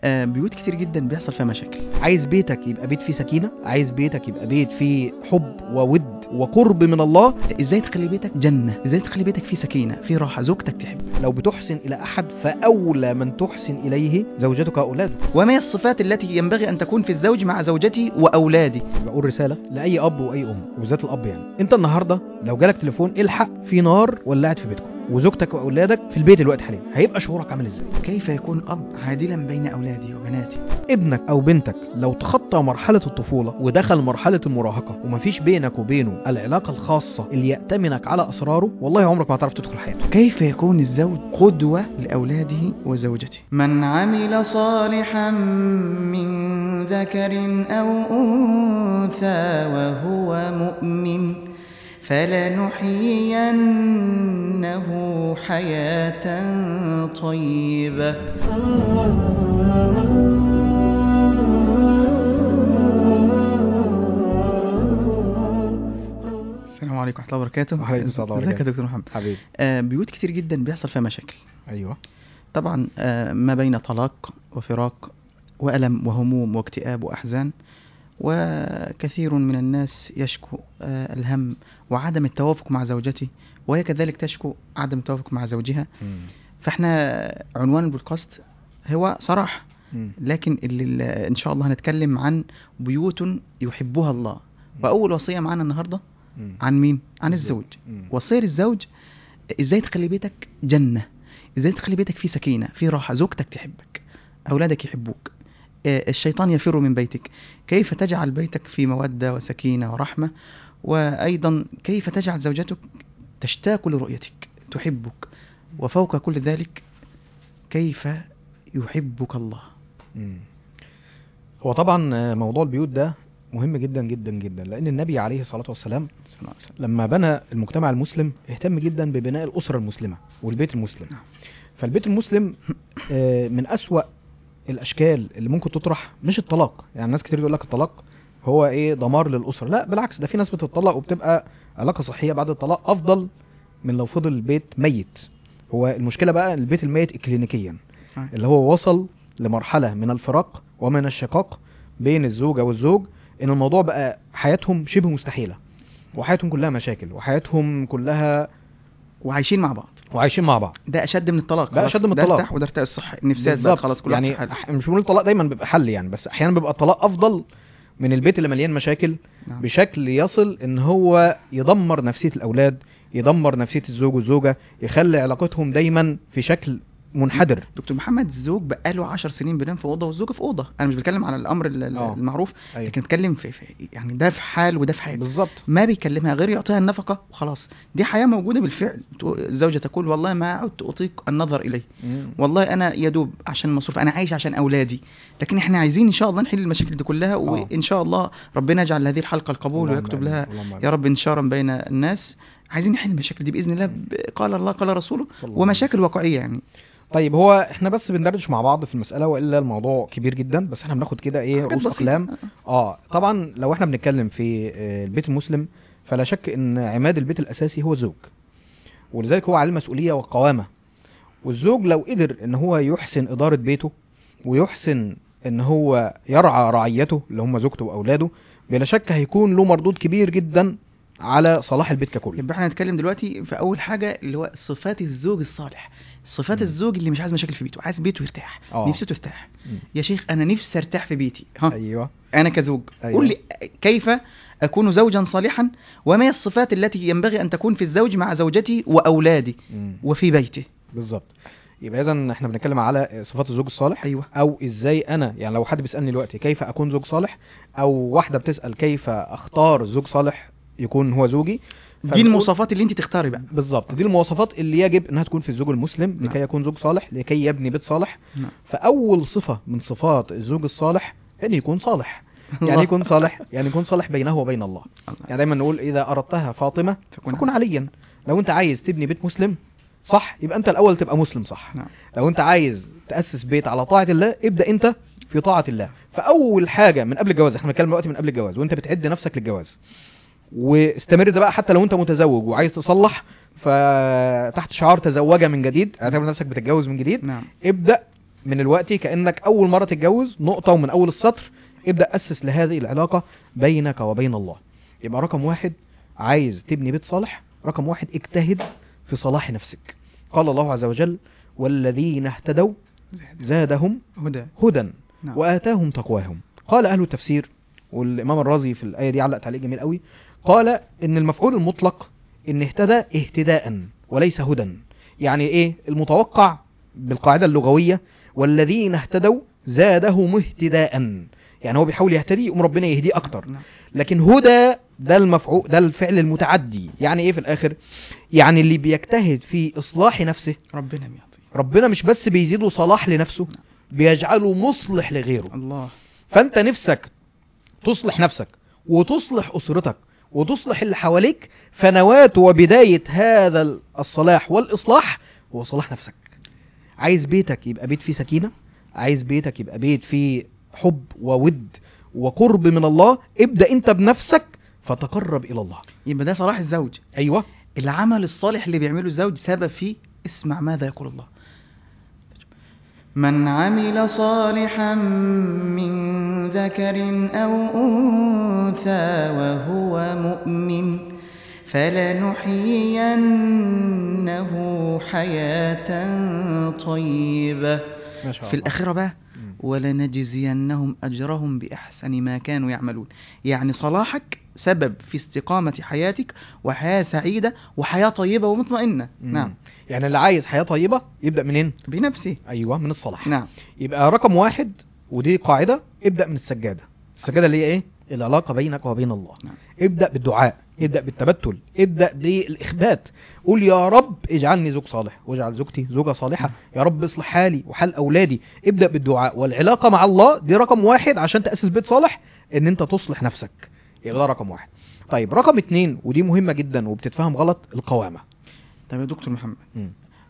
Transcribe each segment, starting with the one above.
آه، بيوت كتير جدا بيحصل فيها مشاكل عايز بيتك يبقى بيت فيه سكينة عايز بيتك يبقى بيت فيه حب وود وقرب من الله ازاي تخلي بيتك جنة ازاي تخلي بيتك فيه سكينة فيه راحة زوجتك تحب لو بتحسن إلى أحد فأولى من تحسن إليه زوجتك وأولادك وما هي الصفات التي ينبغي أن تكون في الزوج مع زوجتي وأولادي بقول رسالة لأي أب وأي أم وبالذات الأب يعني أنت النهاردة لو جالك تليفون الحق في نار ولعت في بيتكم وزوجتك وأولادك في البيت دلوقتي حاليا هيبقى شعورك عامل إزاي كيف يكون أب عادلا بين أولادي وبناتي ابنك أو بنتك لو تخطى مرحلة الطفولة ودخل مرحلة المراهقة ومفيش بينك وبينه العلاقة الخاصة اللي يأتمنك على أسراره والله عمرك ما هتعرف تدخل حياته كيف يكون الزوج قدوة لأولاده وزوجته من عمل صالحا من ذكر أو أنثى وهو مؤمن فلنحيينه حياة طيبة السلام عليكم ورحمة الله وبركاته وعليكم السلام ورحمة الله ازيك يا دكتور محمد حبيبي آه بيوت كتير جدا بيحصل فيها مشاكل أيوه طبعا آه، ما بين طلاق وفراق وألم وهموم واكتئاب وأحزان وكثير من الناس يشكو آه، الهم وعدم التوافق مع زوجته وهي كذلك تشكو عدم التوافق مع زوجها فاحنا عنوان البودكاست هو صراحة لكن اللي اللي ان شاء الله هنتكلم عن بيوت يحبها الله واول وصية معانا النهاردة عن مين عن الزوج وصية الزوج ازاي تخلي بيتك جنة ازاي تخلي بيتك فيه سكينة فيه راحة زوجتك تحبك اولادك يحبوك آه، الشيطان يفر من بيتك كيف تجعل بيتك في مودة وسكينة ورحمة وايضا كيف تجعل زوجتك تشتاق لرؤيتك تحبك وفوق كل ذلك كيف يحبك الله مم. هو طبعا آه، موضوع البيوت ده مهم جدا جدا جدا لان النبي عليه الصلاه والسلام صلى الله عليه وسلم. لما بنى المجتمع المسلم اهتم جدا ببناء الاسره المسلمه والبيت المسلم نعم. فالبيت المسلم آه، من اسوا الاشكال اللي ممكن تطرح مش الطلاق يعني ناس كتير يقول لك الطلاق هو ايه دمار للاسره لا بالعكس ده في ناس بتطلق وبتبقى علاقه صحيه بعد الطلاق افضل من لو فضل البيت ميت هو المشكله بقى البيت الميت اكلينيكيا آه. اللي هو وصل لمرحله من الفراق ومن الشقاق بين الزوجه والزوج ان الموضوع بقى حياتهم شبه مستحيله وحياتهم كلها مشاكل وحياتهم كلها وعايشين مع بعض وعايشين مع بعض ده اشد من الطلاق ده خلاص. أشد من ده الطلاق. ارتاح وده ارتاح الصح النفسيات بقى خلاص كل واحد يعني في حاله. أح- مش بنقول الطلاق دايما بيبقى حل يعني بس احيانا بيبقى الطلاق افضل من البيت اللي مليان مشاكل نعم. بشكل يصل ان هو يدمر نفسيه الاولاد يدمر نفسيه الزوج والزوجه يخلي علاقتهم دايما في شكل منحدر دكتور محمد الزوج بقاله 10 سنين بينام في اوضه والزوجه في اوضه انا مش بتكلم على الامر ال- ال- آه. المعروف أيوة. لكن بتكلم في, في يعني ده في حال وده في حال بالظبط ما بيكلمها غير يعطيها النفقه وخلاص دي حياه موجوده بالفعل تو- الزوجه تقول والله ما عدت اطيق النظر اليه والله انا يدوب عشان مصروف انا عايش عشان اولادي لكن احنا عايزين ان شاء الله نحل المشاكل دي كلها وان شاء الله ربنا يجعل هذه الحلقه القبول اللهم ويكتب آمين. لها اللهم آمين. يا رب انشارا بين الناس عايزين نحل المشاكل دي باذن الله ب- قال الله قال رسوله صلى الله عليه ومشاكل واقعيه يعني طيب هو احنا بس بندردش مع بعض في المساله والا الموضوع كبير جدا بس احنا بناخد كده ايه حاجات رؤوس بسيطة. اقلام اه طبعا لو احنا بنتكلم في آه، البيت المسلم فلا شك ان عماد البيت الاساسي هو الزوج ولذلك هو عليه المسؤوليه والقوامه والزوج لو قدر ان هو يحسن اداره بيته ويحسن ان هو يرعى رعيته اللي هم زوجته واولاده بلا شك هيكون له مردود كبير جدا على صلاح البيت ككل يبقى احنا هنتكلم دلوقتي في اول حاجه اللي هو صفات الزوج الصالح صفات مم. الزوج اللي مش عايز مشاكل في بيته عايز بيته يرتاح آه. نفسه ترتاح مم. يا شيخ انا نفسي ارتاح في بيتي ها ايوه انا كزوج أيوة. قول لي كيف اكون زوجا صالحا وما هي الصفات التي ينبغي ان تكون في الزوج مع زوجتي واولادي مم. وفي بيته بالظبط يبقى اذا احنا بنتكلم على صفات الزوج الصالح ايوه او ازاي انا يعني لو حد بيسالني دلوقتي كيف اكون زوج صالح او واحده بتسال كيف اختار زوج صالح يكون هو زوجي دي فبنقول- المواصفات اللي انت تختاري بقى بالظبط دي المواصفات اللي يجب انها تكون في الزوج المسلم نعم. لكي يكون زوج صالح لكي يبني بيت صالح نعم. فاول صفه من صفات الزوج الصالح ان يكون صالح يعني الله. يكون صالح يعني يكون صالح بينه وبين الله يعني دايما نقول اذا اردتها فاطمه فكون فكن عليا لو انت عايز تبني بيت مسلم صح يبقى انت الاول تبقى مسلم صح نعم. لو انت عايز تاسس بيت على طاعه الله ابدا انت في طاعه الله فاول حاجه من قبل الجواز احنا بنتكلم دلوقتي من قبل الجواز وانت بتعد نفسك للجواز واستمر ده بقى حتى لو انت متزوج وعايز تصلح فتحت شعار تزوجه من جديد اعتبر نفسك بتتجوز من جديد نعم ابدا من الوقت كانك اول مره تتجوز نقطه ومن اول السطر ابدا اسس لهذه العلاقه بينك وبين الله يبقى رقم واحد عايز تبني بيت صالح رقم واحد اجتهد في صلاح نفسك قال الله عز وجل والذين اهتدوا زادهم هدى هدى نعم. واتاهم تقواهم قال اهل التفسير والامام الرازي في الايه دي علق تعليق جميل قوي قال ان المفعول المطلق ان اهتدى اهتداء وليس هدى يعني ايه المتوقع بالقاعده اللغويه والذين اهتدوا زادهم اهتداء يعني هو بيحاول يهتدي يقوم ربنا يهديه اكتر نعم. لكن هدى ده المفعول ده الفعل المتعدي يعني ايه في الاخر يعني اللي بيجتهد في اصلاح نفسه ربنا بيعطي ربنا مش بس بيزيده صلاح لنفسه بيجعله مصلح لغيره الله فانت نفسك تصلح نفسك وتصلح اسرتك وتصلح اللي حواليك فنواة وبداية هذا الصلاح والإصلاح هو صلاح نفسك عايز بيتك يبقى بيت فيه سكينة عايز بيتك يبقى بيت فيه حب وود وقرب من الله ابدأ انت بنفسك فتقرب إلى الله يبقى ده صلاح الزوج أيوة العمل الصالح اللي بيعمله الزوج سبب فيه اسمع ماذا يقول الله من عمل صالحا من ذكر أو أنثى وهو مؤمن فلنحيينه حياة طيبة ما شاء في الآخرة بقى مم. ولنجزينهم أجرهم بأحسن ما كانوا يعملون يعني صلاحك سبب في استقامة حياتك وحياة سعيدة وحياة طيبة ومطمئنة مم. نعم يعني اللي عايز حياة طيبة يبدأ منين؟ بنفسه أيوة من الصلاح نعم يبقى رقم واحد ودي قاعدة ابدأ من السجادة السجادة اللي هي ايه العلاقة بينك وبين الله نعم. ابدأ بالدعاء ابدأ بالتبتل ابدأ بالإخبات قول يا رب اجعلني زوج صالح واجعل زوجتي زوجة صالحة يا رب اصلح حالي وحال أولادي ابدأ بالدعاء والعلاقة مع الله دي رقم واحد عشان تأسس بيت صالح ان انت تصلح نفسك يبقى ده رقم واحد طيب رقم اتنين ودي مهمة جدا وبتتفهم غلط القوامة طب يا دكتور محمد مم.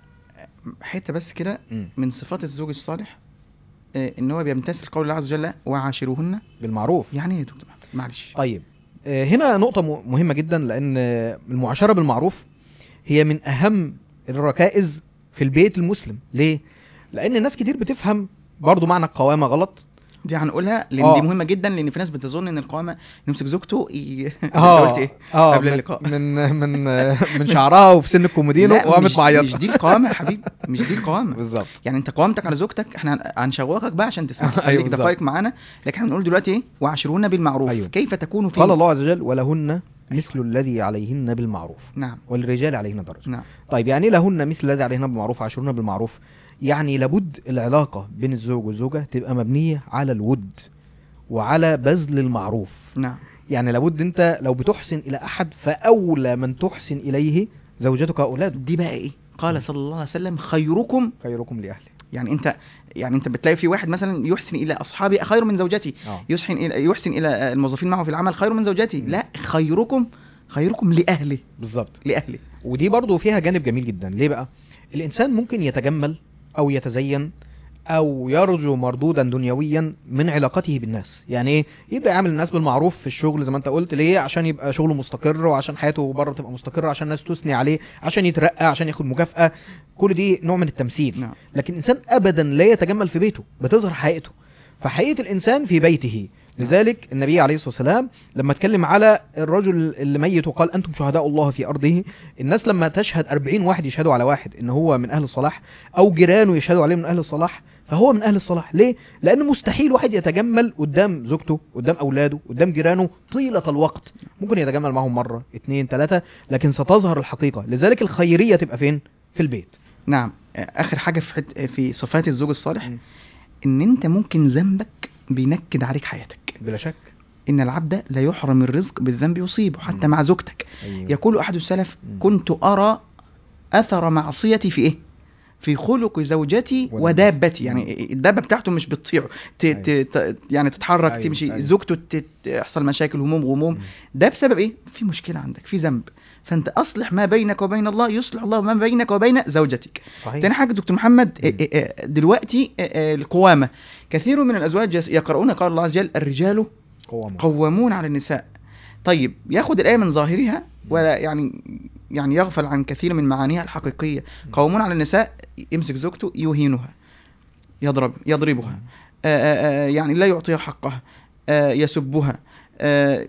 حتة بس كده مم. من صفات الزوج الصالح آه، ان هو بيمتثل قول الله عز وجل وعاشروهن بالمعروف يعني ايه يا دكتور محمد معلش طيب آه، هنا نقطة م- مهمة جدا لأن آه، المعاشرة بالمعروف هي من أهم الركائز في البيت المسلم ليه؟ لأن ناس كتير بتفهم برضو معنى القوامة غلط دي هنقولها لان آه. دي مهمة جدا لان في ناس بتظن ان القوامة يمسك زوجته ي... انت اه قلت ايه اه قبل من- اللقاء. من من آه، من شعرها وفي سن الكومودينو لا، وقامت مش, معيطة مش دي القوامة يا حبيبي مش دي القوامة بالظبط يعني انت قوامتك على زوجتك احنا هن- هنشوقك بقى عشان تسمع أيوة خليك بالظبط. دقائق معانا لكن هنقول دلوقتي ايه وعاشرونا بالمعروف أيوة. كيف تكون في قال الله عز وجل ولهن مثل الذي عليهن بالمعروف نعم وللرجال عليهن درجة نعم طيب يعني إيه لهن مثل الذي عليهن بالمعروف عاشرون بالمعروف يعني لابد العلاقة بين الزوج والزوجة تبقى مبنية على الود وعلى بذل المعروف نعم يعني لابد انت لو بتحسن الى احد فاولى من تحسن اليه زوجتك واولاده دي بقى ايه قال صلى الله عليه وسلم خيركم خيركم لاهله يعني انت يعني انت بتلاقي في واحد مثلا يحسن الى اصحابي خير من زوجتي اه يحسن الى يحسن الى الموظفين معه في العمل خير من زوجتي مم. لا خيركم خيركم لاهله بالظبط لاهله ودي برضو فيها جانب جميل جدا ليه بقى الانسان ممكن يتجمل او يتزين او يرجو مردودا دنيويا من علاقته بالناس يعني ايه يبدا يعامل الناس بالمعروف في الشغل زي ما انت قلت ليه عشان يبقى شغله مستقر وعشان حياته بره تبقى مستقره عشان الناس تثني عليه عشان يترقى عشان ياخد مكافاه كل دي نوع من التمثيل نعم لكن الانسان ابدا لا يتجمل في بيته بتظهر حقيقته فحقيقه الانسان في بيته لذلك النبي عليه الصلاه والسلام لما اتكلم على الرجل اللي ميت وقال انتم شهداء الله في ارضه الناس لما تشهد 40 واحد يشهدوا على واحد ان هو من اهل الصلاح او جيرانه يشهدوا عليه من اهل الصلاح فهو من اهل الصلاح ليه لان مستحيل واحد يتجمل قدام زوجته قدام اولاده قدام جيرانه طيله الوقت ممكن يتجمل معهم مره اتنين تلاته لكن ستظهر الحقيقه لذلك الخيريه تبقى فين في البيت نعم اخر حاجه في حت... في صفات الزوج الصالح مم. ان انت ممكن ذنبك بينكد عليك حياتك بلا شك ان العبد لا يحرم الرزق بالذنب يصيبه حتى مم. مع زوجتك أيوة. يقول احد السلف مم. كنت ارى اثر معصيتي في ايه في خلق زوجتي ودابتي. ودابتي يعني الدابه بتاعته مش بتطيعه ت... ت... ت... يعني تتحرك أيوة، تمشي أيوة. زوجته ت... يحصل مشاكل هموم غموم مم. ده بسبب ايه في مشكله عندك في ذنب فانت اصلح ما بينك وبين الله يصلح الله ما بينك وبين زوجتك صحيح تاني حاجه دكتور محمد مم. آه، آه، آه، دلوقتي آه، آه، القوامه كثير من الازواج يس- يقرؤون قال الله عز وجل الرجال قوامة قوامون على النساء طيب ياخد الايه من ظاهرها ولا يعني يعني يغفل عن كثير من معانيها الحقيقيه قوامون على النساء يمسك زوجته يهينها يضرب يضربها آه، آه، آه، يعني لا يعطيها حقها آه، يسبها آه،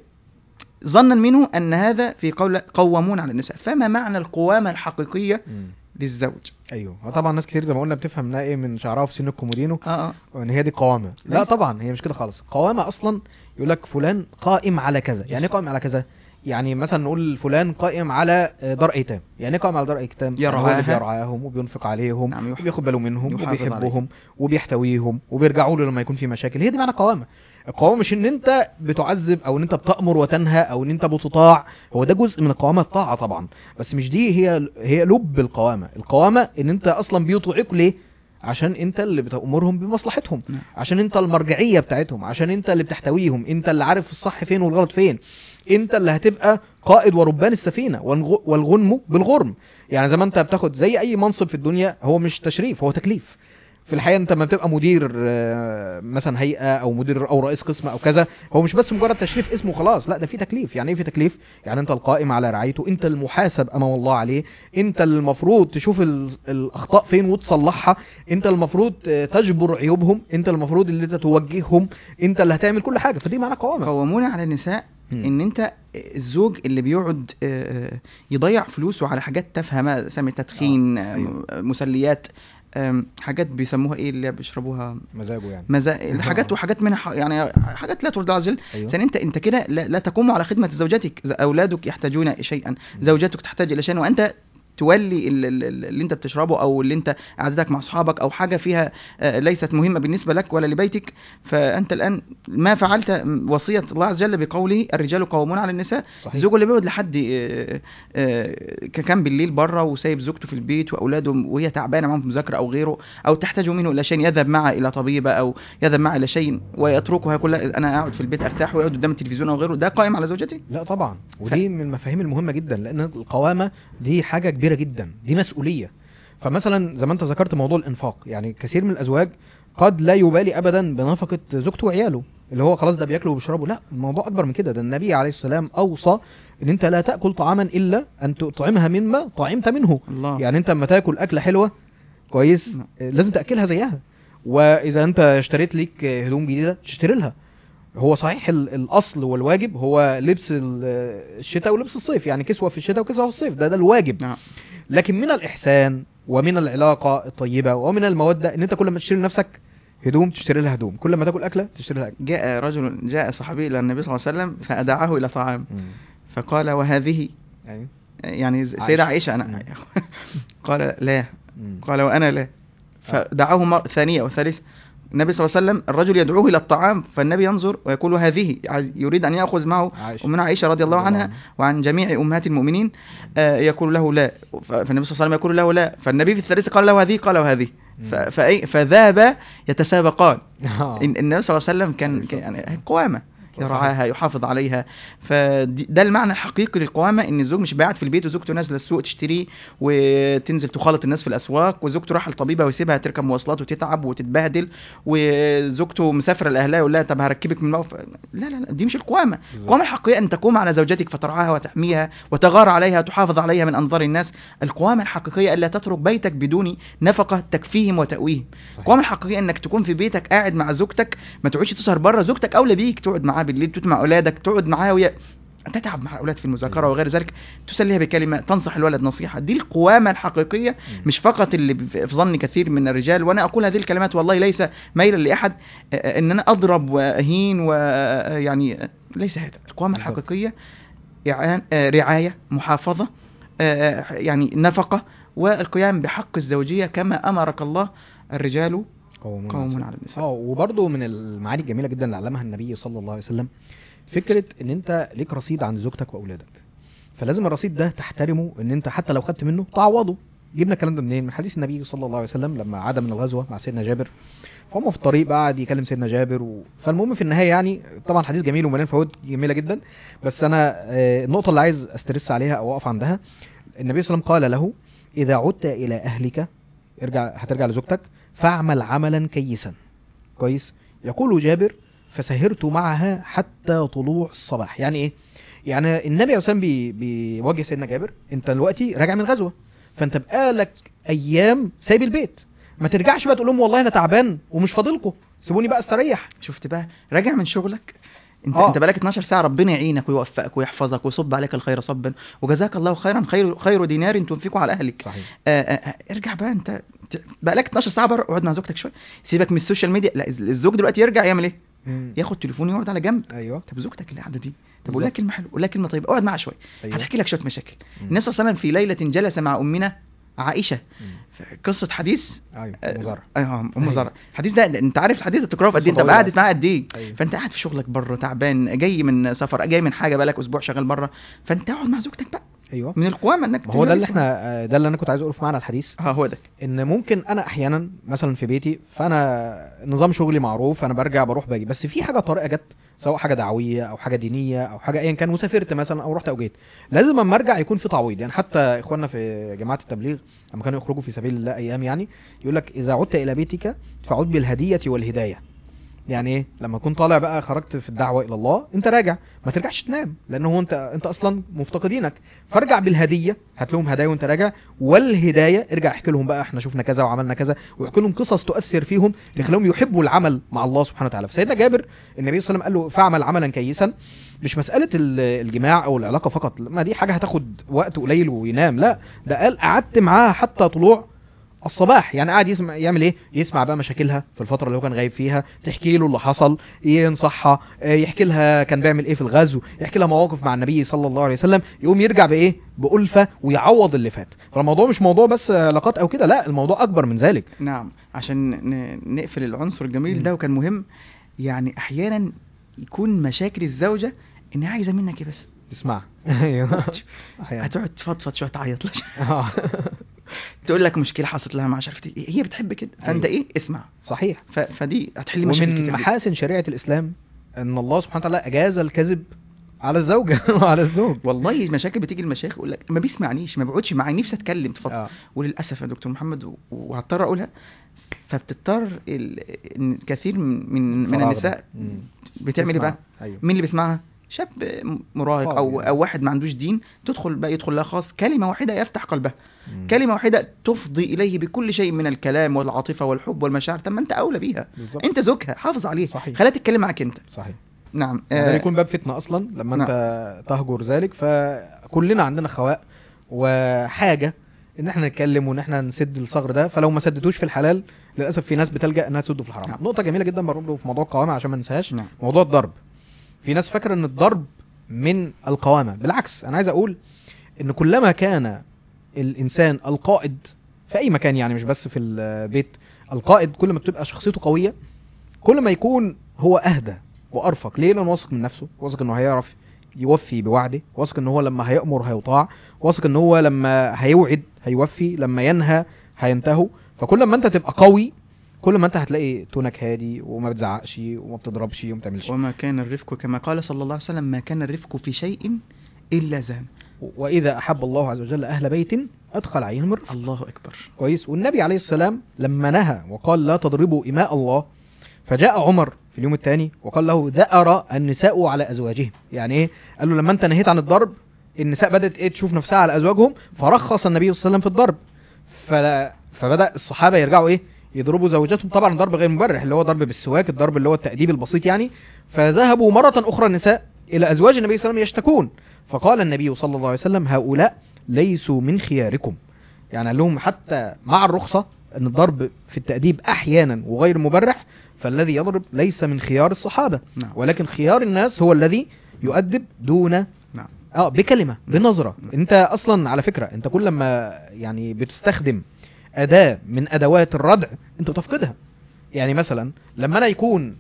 ظنا منه ان هذا في قول قوامون على النساء فما معنى القوامه الحقيقيه مم. للزوج ايوه آه طبعا ناس كتير زي ما قلنا بتفهم انها ايه من شعرها في سن الكومودينو اه اه وان هي دي قوامه لا أيوة. طبعا هي مش كده خالص قوامه اصلا يقول لك فلان قائم على كذا يعني ايه قائم على كذا يعني مثلا نقول فلان قائم على آه، دار ايتام يعني ايه قائم على دار ايتام يعني هو اللي يرعاها. بيرعاهم وبينفق عليهم نعم، يح- وبياخد باله منهم يحافظ وبيحبهم وبيحتويهم وبيرجعوا له لما يكون في مشاكل هي دي معنى قوامه القوامه مش ان انت بتعذب او ان انت بتامر وتنهى او ان انت بتطاع هو ده جزء من القوامه الطاعه طبعا بس مش دي هي هي لب القوامه القوامه ان انت اصلا بيطيعوك ليه عشان انت اللي بتامرهم بمصلحتهم نعم. عشان انت المرجعيه بتاعتهم عشان انت اللي بتحتويهم انت اللي عارف الصح فين والغلط فين انت اللي هتبقى قائد وربان السفينه والغ- والغنم بالغرم يعني زي ما انت بتاخد زي اي منصب في الدنيا هو مش تشريف هو تكليف في الحقيقه انت لما بتبقى مدير آه، مثلا هيئه او مدير او رئيس قسم او كذا هو مش بس مجرد تشريف اسمه خلاص لا ده في تكليف يعني ايه في تكليف يعني انت القائم على رعايته انت المحاسب امام الله عليه انت اللي المفروض تشوف ال- الاخطاء فين وتصلحها انت المفروض آه، تجبر عيوبهم انت المفروض اللي انت توجههم انت اللي هتعمل كل حاجه فدي معنى قوامه قوامون على النساء مم. ان انت الزوج اللي بيقعد آه، آه، يضيع فلوسه على حاجات تافهه ما سمي تدخين آه، آه، أيوة. مسليات آم، حاجات بيسموها ايه اللي بيشربوها مزاجه يعني مزا... حاجات آه. وحاجات منها ح- يعني حاجات لا ترضى عز وجل ايوه ثانيا انت انت كده لا, لا تقوم على خدمه زوجتك ز- اولادك يحتاجون شيئا زوجتك تحتاج الى شيء وانت تولي ال- ال- ال- اللي انت بتشربه او اللي انت قعدتك مع اصحابك او حاجه فيها آه، ليست مهمه بالنسبه لك ولا لبيتك فانت الان ما فعلت م- وصيه الله عز وجل بقوله الرجال قوامون على النساء صحيح الزوج اللي بيقعد لحد آه، آه، كان بالليل بره وسايب زوجته في البيت واولاده وهي تعبانه معاهم في مذاكره او غيره او تحتاج منه الى شيء يذهب معها الى طبيبه او يذهب معها الى شيء ويتركها يقول لا انا اقعد في البيت ارتاح ويقعد قدام التلفزيون او غيره ده قائم على زوجتي لا طبعا ودي من المفاهيم المهمه جدا لان القوامه دي حاجه كبيره جدا دي مسؤوليه فمثلا زي ما انت ذكرت موضوع الانفاق يعني كثير من الازواج قد لا يبالي ابدا بنفقه زوجته وعياله اللي هو خلاص ده بياكلوا وبيشربوا لا الموضوع اكبر من كده ده النبي عليه السلام اوصى ان انت لا تاكل طعاما الا ان تطعمها مما طعمت منه الله يعني انت لما تاكل اكله حلوه كويس نعم. آه، لازم تاكلها زيها واذا انت اشتريت ليك آه، هدوم جديده تشتري لها هو صحيح ال- الاصل والواجب هو لبس ال- آه، الشتاء ولبس الصيف يعني كسوه في الشتاء وكسوه في الصيف ده ده الواجب نعم لكن من الاحسان ومن العلاقه الطيبه ومن الموده ان انت كل ما تشتري لنفسك هدوم تشتري لها هدوم كل ما تاكل اكله تشتري لها اكل جاء رجل جاء صحابي الى النبي صلى الله عليه وسلم فادعاه الى طعام فقال وهذه يعني يعني سيدة عائشة مم. أنا قال لا مم. قال وأنا لا فدعاه مرة ثانية وثالثة النبي صلى الله عليه وسلم الرجل يدعوه إلى الطعام فالنبي ينظر ويقول هذه يريد أن يأخذ معه عائشة. أمنا عائشة رضي الله عنها وعن جميع أمهات المؤمنين آه، يقول له لا ف- فالنبي صلى الله عليه وسلم يقول له لا فالنبي في الثالثة قال له هذه قال وهذه ف- مم. فأي- فذهب يتسابقان آه. إن- النبي صلى الله عليه وسلم كان عليه كان- الصلاة يعني قوامة يرعاها يحافظ عليها فده المعنى الحقيقي للقوامة ان الزوج مش قاعد في البيت وزوجته نازله السوق تشتري وتنزل تخالط الناس في الاسواق وزوجته رايحه الطبيبه ويسيبها تركب مواصلات وتتعب وتتبهدل وزوجته مسافره لاهلها يقول لها طب هركبك من الموقف لا لا لا دي مش القوامه بالظبط. القوامه الحقيقيه ان تقوم على زوجتك فترعاها وتحميها وتغار عليها تحافظ عليها من انظار الناس القوامه الحقيقيه الا تترك بيتك بدون نفقه تكفيهم وتأويهم صحيح. القوامه الحقيقيه انك تكون في بيتك قاعد مع زوجتك ما تقعدش تسهر بره زوجتك اولى بيك تقعد معاها بالليل تقعد مع اولادك تقعد معاها وهي تتعب مع الاولاد في المذاكره وغير ذلك تسليها بكلمه تنصح الولد نصيحه دي القوامه الحقيقيه مم. مش فقط اللي في في ظن كثير من الرجال وانا اقول هذه الكلمات والله ليس ميلا لاحد آه، آه، ان انا اضرب واهين ويعني ليس هذا القوامه بالضبط. الحقيقيه إعان- آه، رعايه محافظه آه، يعني نفقه والقيام بحق الزوجيه كما امرك الله الرجال قوامون قوامون على النساء اه وبرضه من المعاني الجميله جدا اللي علمها النبي صلى الله عليه وسلم فكره ان انت ليك رصيد عند زوجتك واولادك فلازم الرصيد ده تحترمه ان انت حتى لو خدت منه تعوضه جبنا الكلام ده منين من حديث النبي صلى الله عليه وسلم لما عاد من الغزوه مع سيدنا جابر فهم في الطريق بقى قعد يكلم سيدنا جابر و... فالمهم في النهايه يعني طبعا حديث جميل ومليان فوائد جميله جدا بس انا آه، النقطه اللي عايز استرس عليها او اقف عندها النبي صلى الله عليه وسلم قال له اذا عدت الى اهلك ارجع هترجع لزوجتك فاعمل عملا كيسا كويس يقول جابر فسهرت معها حتى طلوع الصباح يعني ايه يعني النبي عليه الصلاه والسلام بي بيواجه سيدنا جابر انت دلوقتي راجع من غزوه فانت بقالك ايام سايب البيت ما ترجعش بقى تقول لهم والله انا تعبان ومش فاضلكم سيبوني بقى استريح شفت بقى راجع من شغلك انت آه. انت بقالك 12 ساعه ربنا يعينك ويوفقك ويحفظك ويصب عليك الخير صبا وجزاك الله خيرا خير خير دينار تنفقه على اهلك صحيح آه آه آه، ارجع بقى انت ت- بقالك 12 ساعه بره اقعد مع زوجتك شويه سيبك من السوشيال ميديا لا الزوج دلوقتي يرجع يعمل ايه ياخد تليفونه يقعد على جنب ايوه طب زوجتك اللي قاعده دي طب قول لها بالظبط. كلمه حلوه قول لها كلمه طيبه اقعد معاها شويه ايوه هتحكي لك شويه مشاكل مم. النبي صلى الله عليه وسلم في ليله جلس مع امنا عائشه مم. في قصه حديث ايوه آه، مزارع اه ام أيوة. زرع الحديث ده ده انت عارف الحديث ده تكراره في قد ايه انت قصة قاعد طويلة. معاه قد ايه ايوه فانت قاعد في شغلك بره تعبان جاي من سفر جاي من حاجه بقالك اسبوع شغال بره فانت اقعد مع زوجتك بقى ايوه من القوامه انك ما هو ده اللي تمارس احنا آه، ده اللي انا كنت عايز اقوله في معنى الحديث اه هو ده ان ممكن انا احيانا مثلا في بيتي فانا نظام شغلي معروف انا برجع بروح باجي بس في حاجه طارئه جت سواء حاجه دعويه او حاجه دينيه او حاجه ايا كان وسافرت مثلا او رحت او جيت لازم اما ارجع يكون في تعويض يعني حتى اخواننا في جماعه التبليغ لما كانوا يخرجوا في سبيل الله ايام يعني يقول لك اذا عدت الى بيتك فعد بالهديه والهدايه يعني ايه لما كنت طالع بقى خرجت في الدعوه الى الله انت راجع ما ترجعش تنام لان هو انت انت اصلا مفتقدينك فارجع بالهديه هات لهم هدايا وانت راجع والهدايه ارجع احكي لهم بقى احنا شفنا كذا وعملنا كذا واحكي لهم قصص تؤثر فيهم تخليهم يحبوا العمل مع الله سبحانه وتعالى فسيدنا جابر النبي صلى الله عليه وسلم قال له فاعمل عملا كيسا مش مساله ال- الجماع او العلاقه فقط ما دي حاجه هتاخد وقت قليل وينام لا ده قال قعدت معاها حتى طلوع الصباح يعني قاعد يسمع يعمل ايه يسمع بقى مشاكلها في الفتره اللي هو كان غايب فيها تحكي له اللي حصل ينصحها آه، يحكي لها كان بيعمل ايه في الغزو يحكي لها مواقف مع النبي صلى الله عليه وسلم يقوم يرجع بايه بألفة ويعوض اللي فات فالموضوع مش موضوع بس علاقات او كده لا الموضوع اكبر من ذلك نعم عشان ن- نقفل العنصر الجميل مم. ده وكان مهم يعني احيانا يكون مشاكل الزوجه انها عايزه منك ايه بس اسمع ايوه هتقعد تفضفض شويه تعيط لها آه. تقول لك مشكله حصلت لها مع عرفت ايه هي بتحب كده فانت أيوة. ايه اسمع صحيح ف... فدي هتحل مشاكل ومن كتير جدا. محاسن شريعه الاسلام ان الله سبحانه وتعالى اجاز الكذب على الزوجه وعلى الزوج والله مشاكل بتيجي المشايخ يقول لك ما بيسمعنيش ما بيقعدش معايا نفسي اتكلم تفضل آه. وللاسف يا دكتور محمد و- وهضطر اقولها فبتضطر ال... إن كثير من من, من فراغ ده. النساء مم. بتعمل ايه تسمع. بقى ايوه مين اللي بيسمعها شاب مراهق فاضي او يعني. او واحد ما عندوش دين تدخل بقى يدخل لها خاص كلمه واحده يفتح قلبها مم. كلمه واحده تفضي اليه بكل شيء من الكلام والعاطفه والحب والمشاعر طب ما انت اولى بيها بالظبط انت زوجها حافظ عليه صحيح. خليها تتكلم معاك انت صحيح نعم ده آه، يكون باب فتنه اصلا لما نعم. انت تهجر ذلك فكلنا عندنا خواء وحاجه ان احنا نتكلم وان احنا نسد الثغر ده فلو ما سدتوش في الحلال للاسف في ناس بتلجا انها تسده في الحرام نعم. نقطه جميله جدا برضه في موضوع القوامه عشان ما ننساهاش نعم موضوع الضرب في ناس فاكره ان الضرب من القوامه بالعكس انا عايز اقول ان كلما كان الانسان القائد في اي مكان يعني مش بس في البيت القائد كل ما بتبقى شخصيته قويه كل ما يكون هو اهدى وارفق ليه لانه واثق من نفسه واثق انه هيعرف يوفي بوعده واثق ان هو لما هيأمر هيطاع واثق ان هو لما هيوعد هيوفي لما ينهى هينتهوا فكل ما انت تبقى قوي كل ما انت هتلاقي تونك هادي وما بتزعقش وما بتضربش وما بتعملش وما كان الرفق كما قال صلى الله عليه وسلم ما كان الرفق في شيء الا زان واذا احب الله عز وجل اهل بيت ادخل عليهم الرفق الله اكبر كويس والنبي عليه السلام لما نهى وقال لا تضربوا إماء الله فجاء عمر في اليوم الثاني وقال له ذأر النساء على أزواجهم يعني إيه قال له لما أنت نهيت عن الضرب النساء بدأت إيه تشوف نفسها على أزواجهم فرخص النبي صلى الله عليه وسلم في الضرب فلا فبدأ الصحابة يرجعوا إيه يضربوا زوجاتهم طبعا ضرب غير مبرح اللي هو ضرب بالسواك الضرب اللي هو التأديب البسيط يعني فذهبوا مرة أخرى النساء إلى أزواج النبي صلى الله عليه وسلم يشتكون فقال النبي صلى الله عليه وسلم هؤلاء ليسوا من خياركم يعني قال لهم حتى مع الرخصة ان الضرب في التأديب احيانا وغير مبرح فالذي يضرب ليس من خيار الصحابة نعم ولكن خيار الناس هو الذي يؤدب دون نعم اه بكلمة بنظرة انت اصلا على فكرة انت كل ما يعني بتستخدم اداة من ادوات الردع انت بتفقدها يعني مثلا لما انا يكون